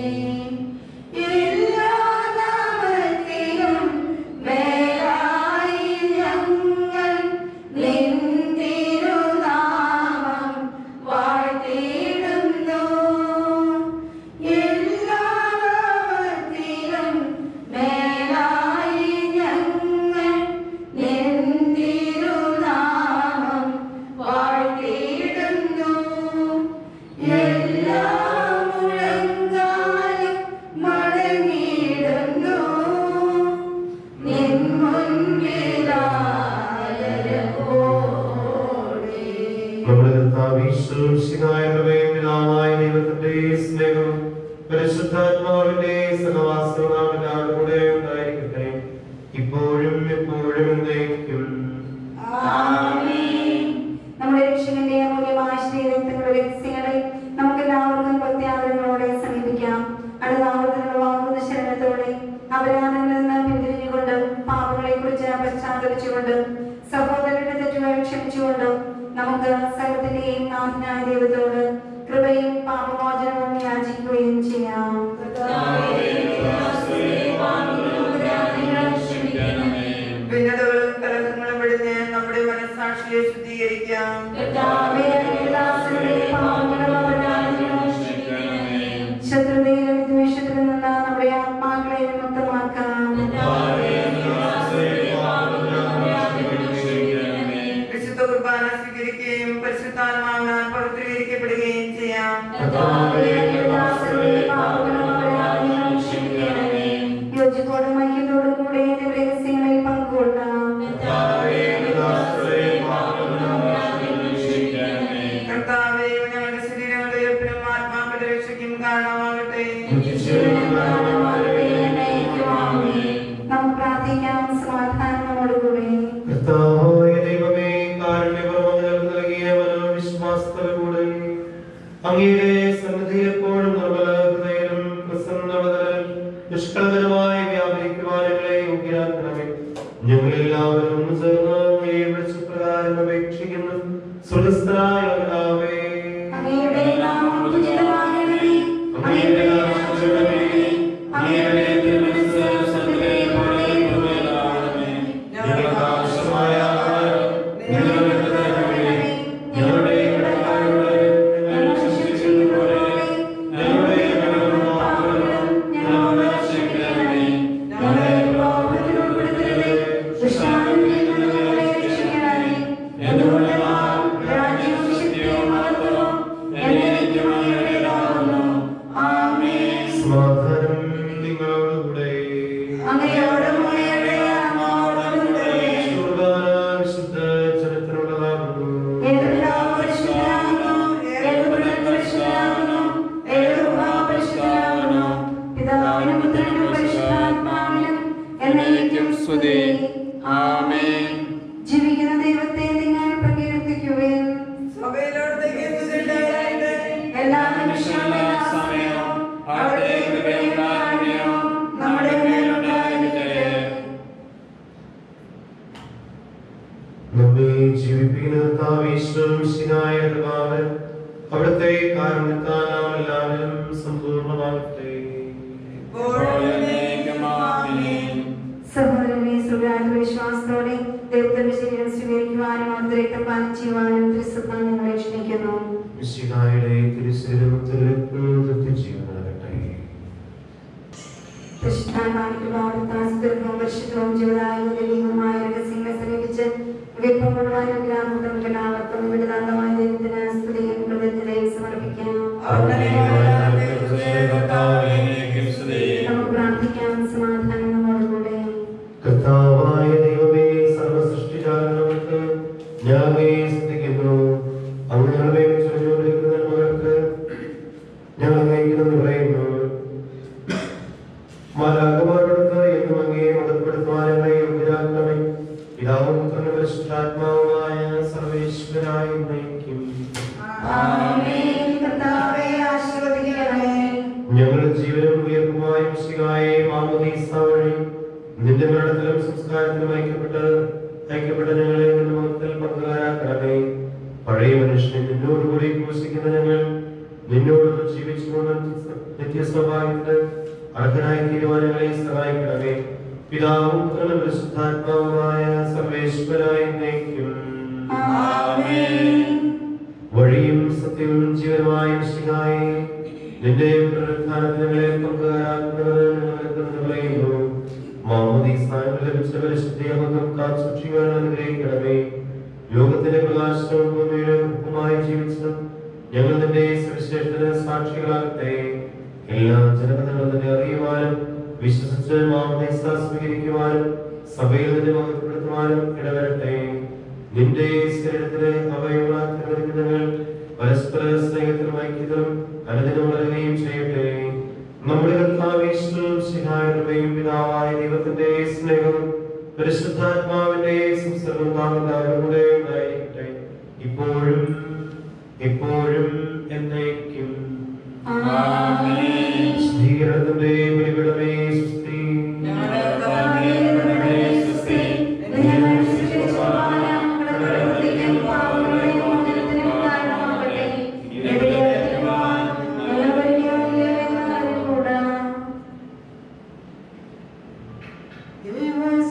എല്ലാ നാമത്തിലും മേലായി ഞങ്ങൾ നിൻ തിരുനാമം വാഴ്ത്തിയിടുന്നു. എല്ലാ നാമത്തിലും മേലായി ഞങ്ങൾ നിൻ തിരുനാമം വാഴ്ത്തിയിടുന്നു. എല്ലാ മുഴങ്കാലും മടങ്ങിയിടുന്നു. നിൻ മുൻപിലായരവോടെ. നമ്മുടെ കർത്താവീശ്വരം ശിഖായ കൃപയും പിതാവായ ദൈവത്തിന്റെ സ്നേഹവും പരിശുദ്ധാത്മാവിന്റെ സഹവാസവും നാം എല്ലാവരുടെ കൂടെ ഉണ്ടായിരിക്കട്ടെ ഇപ്പോഴും എപ്പോഴും എന്നേക്കും ആമേൻ. നമ്മുടെ രക്ഷകന്റെ അമൂല്യമായ ശ്രീരക്തങ്ങളുടെ രഹസ്യങ്ങളെ നമുക്ക് എല്ലാവർക്കും പ്രത്യാദരങ്ങളോടെ സമീപിക്കാം അടുത്താവർത്തനുള്ള വാങ്ങുന്ന ശരണത്തോടെ അപരാധങ്ങളിൽ നിന്ന് പിന്തിരിഞ്ഞുകൊണ്ട് പാപങ്ങളെ കുറിച്ച് പശ്ചാത്തലിച്ചുകൊണ്ട് സഹോദരരുടെ തെറ്റുകൾ ക്ഷമിച്ചുകൊണ്ട് നമുക്ക് സകലത്തിന്റെയും നാഥനായ ദൈവത്തോട് കൃപയും പാപമോചനവും യാചിക്കുകയും ചെയ്യാം ഭിന്നതകളും കലഹങ്ങളും വെടിഞ്ഞ് നമ്മുടെ മനസ്സാക്ഷിയെ ശുദ്ധീകരിക്കാം കർത്താവേ, അങ്ങയുടെ ദാസരുടെ പാപങ്ങളും അപരാധങ്ങളും ക്ഷമിക്കണമേ. ശത്രുതയിലും വിദ്വേഷത്തിലും നിന്ന് നമ്മുടെ ആത്മാക്കളെ വിമുക്തമാക്കാം കർത്താവേ, അങ്ങയുടെ ദാസരുടെ പാപങ്ങളും അങ്ങയുടെ സന്നിധിയിൽ എപ്പോഴും നിർമ്മല ഹൃദയനും പ്രസന്നവതനും നിഷ്കളങ്കരമായ വ്യാപരിക്കുവാനുകളെ യോഗ്യരാക്കണമേ ഞങ്ങളെല്ലാവരും ഒന്ന് ചേർന്ന് അങ്ങയെ വിളിച്ച പ്രകാരം അപേക്ഷിക്കുന്നു സുരസ്ഥനായ കർത്താവേ. അങ്ങയുടെ നാമം ഉചിതമാകണമേ. അങ്ങയുടെ നാമം ഉചിതമാകണമേ. അങ്ങയുടെ തിരുമനസ്സ് സ്വർഗ്ഗത്തിലെ പോലെ ഭൂമിയിലാകണമേ. ഞങ്ങൾക്ക് ആവശ്യമായ ആഹാരം ഞങ്ങൾക്ക് തരണമേ. ഞങ്ങളുടെ കടക്കാരോട് ഞങ്ങൾ ക്ഷമിച്ചിരിക്കുന്നതുപോലെ ഞങ്ങളുടെ കടങ്ങളും പാപങ്ങളും ഞങ്ങളോട് ക്ഷമിക്കണമേ. ഞങ്ങളെ പാപത്തിൽ ഉൾപ്പെടുത്തരുതേ. ദുഷ്ടാരൂപിയിൽ നിന്ന് ഞങ്ങളെ രക്ഷിക്കണമേ. എന്തുകൊണ്ടെന്നാൽ രാജ്യവും ശക്തിയും മഹത്വവും എന്നേക്കും അങ്ങയുടേതാകുന്നു. ആമേൻ. സമാധാനം നിങ്ങളോടുകൂടെ അങ്ങയോടും അങ്ങയുടെ ആത്മാവോടും കൂടെ കുർബാന വിശുദ്ധ ജനത്തിനുള്ളതാകുന്നു ഏതുപിതാവ് പരിശുദ്ധനാകുന്നു, ഏതുപുത്രൻ പരിശുദ്ധനാകുന്നു, ഏതുപിതാവ് പരിശുദ്ധനാകുന്നു. പിതാവിനും പുത്രനും പരിശുദ്ധാത്മാവിനും എന്നേക്കും സ്തുതി. ആമേൻ ജീവിക്കുന്ന ദൈവത്തെ നിങ്ങൾ പ്രകീർത്തിക്കുവിൻ സഭയിലോടത്തേക്ക് സ്തുതിയുണ്ടാകട്ടെ. എല്ലാ നിമിഷവും എല്ലാ സമയവും അവിടുത്തെ കൃപയും കാരുണ്യവും നമ്മുടെ മേലുണ്ടായിരിക്കട്ടെ നമ്മെ ജീവിപ്പിക്കുന്ന കർത്താവീശ്വരം ശിനായ കർത്താവ് അവിടുത്തെ കാരണത്താൽ നാം എല്ലാവരും സമ്പൂർണ്ണമാകട്ടെ ഇപ്പോഴും എന്നേക്കും ആമേൻ. സഹോദരനെ സുഖാന്ത വിശ്വാസത്തോടെ ദൈവത്തിന്റെ ശരീരം സ്വീകരിക്കുവാനും അവിടുത്തെ രക്തപാനം ചെയ്യുവാനും ത്രിസഭ നിങ്ങളെ ക്ഷണിക്കുന്നു മിശിഹായുടെ തിരുശരീരത്തിലേക്ക് എത്തിച്ചേരാകട്ടെ പരിശുദ്ധാത്മാവിന്റെ വർഷവും ജീവിതായും ദൈവികവുമായ രഹസ്യങ്ങളെ സമീപിച്ച് വിഭവം മുഴുവൻ ഗ്രാമത്തിൽ എല്ലാവർക്കും വിടുതാന്തമായ ദൈവത്തിന് സ്തുതിയും കൃതജ്ഞതയും സമർപ്പിക്കാം നമുക്ക് പ്രാർത്ഥിക്കാം സമാധാനം നമ്മോടുകൂടെ കർത്താവായ ദൈവമേ സർവസൃഷ്ടിജാലങ്ങൾക്ക് ഞാനേ സ്തുതിക്കുന്നു അങ്ങ് ഞങ്ങളെ ചൊല്ലിക്കൊണ്ടിരിക്കുന്ന മകൾക്ക് ഞങ്ങൾ നയിക്കുന്നു പറയുന്നു മാലാകമാരോടൊത്ത് എന്നും അങ്ങയെ മതപ്പെടുത്തുവാൻ ഞങ്ങളെ യോഗ്യരാക്കണമേ പിതാവും പുത്രനും പരിശുദ്ധാത്മാവുമായ സർവേശ്വരായി നയിക്കും ആമേൻ കർത്താവേ ആശീർവദിക്കണമേ ഞങ്ങളുടെ ജീവനും ഉയർപ്പുമായ ശികായെ മാമോദീസ വഴി നിന്റെ മരണത്തിലും സംസ്കാരത്തിലും ഐക്യപ്പെട്ട് ഐക്യപ്പെട്ട ഞങ്ങളെ നിന്റെ മുഖത്തിൽ പങ്കുകാരാക്കണമേ പഴയ മനുഷ്യനെ നിന്നോടുകൂടി ക്രൂശിക്കുന്ന ഞങ്ങൾ നിന്നോട് ജീവിച്ചുകൊണ്ട് നിത്യസ്വഭാവത്തിന് അർഹനായി തീരുവാൻ ഞങ്ങളെ സഹായിക്കണമേ പിതാവും പുത്രനും പരിശുദ്ധാത്മാവുമായ സർവേശ്വരായി നയിക്കും ആമേൻ വഴിയും സത്യവും ജീവനുമായ ശിഹായി നിന്റെ പുനരുത്ഥാനത്തിനെ പങ്കുകാരാക്കുന്നത് പറയുന്നു മാമോദീസായം ലഭിച്ച പരിശുദ്ധിയമൊന്നും കാത്തുസൂക്ഷിക്കുവാൻ അനുഗ്രഹിക്കണമേ ലോകത്തിന്റെ പ്രകാശവും ഭൂമിയുടെ ഉപ്പുമായി ജീവിച്ചതും ഞങ്ങൾ നിന്റെ സുവിശേഷത്തിന് സാക്ഷികളാകട്ടെ എല്ലാ ജനപദങ്ങളും നിന്നെ അറിയുവാനും വിശ്വസിച്ച് മാമോദീസ സ്വീകരിക്കുവാനും സഭയിൽ നിന്നെ മഹത്വപ്പെടുത്തുവാനും ഇടവരട്ടെ നിന്റെ ശരീരത്തിലെ അവയവങ്ങൾ പരസ്പര സ്നേഹത്തിലും ഐക്യത്തിലും അനുദിനം വളരുകയും ചെയ്യട്ടെ നമ്മുടെ കർത്താവേശ്വരും സിഹായകൃപയും പിതാവായ ദൈവത്തിന്റെ സ്നേഹവും പരിശുദ്ധാത്മാവിന്റെ സംസർഗം നാം എല്ലാവരും കൂടെ ഉണ്ടായിരിക്കട്ടെ ഇപ്പോഴും എപ്പോഴും എന്നേക്കും ആമേൻ സ്നേഹത്തിന്റെ ബലിപീഠമേ സുസ്ഥി ഞങ്ങളുടെ കർത്താവേ, നമ്മുടെ സ്തുതി. ഞങ്ങൾ വിശ്വസിച്ചുകൊള്ളുവാനും ഞങ്ങളുടെ പ്രവൃത്തിക്കും പാപങ്ങളുടെയും മോചനത്തിനും കാരണമാകട്ടെ. എവിടെയായിരിക്കുവാൻ ഞങ്ങൾ വലിയവരെന്ന് അറിഞ്ഞുകൂടാ. Give us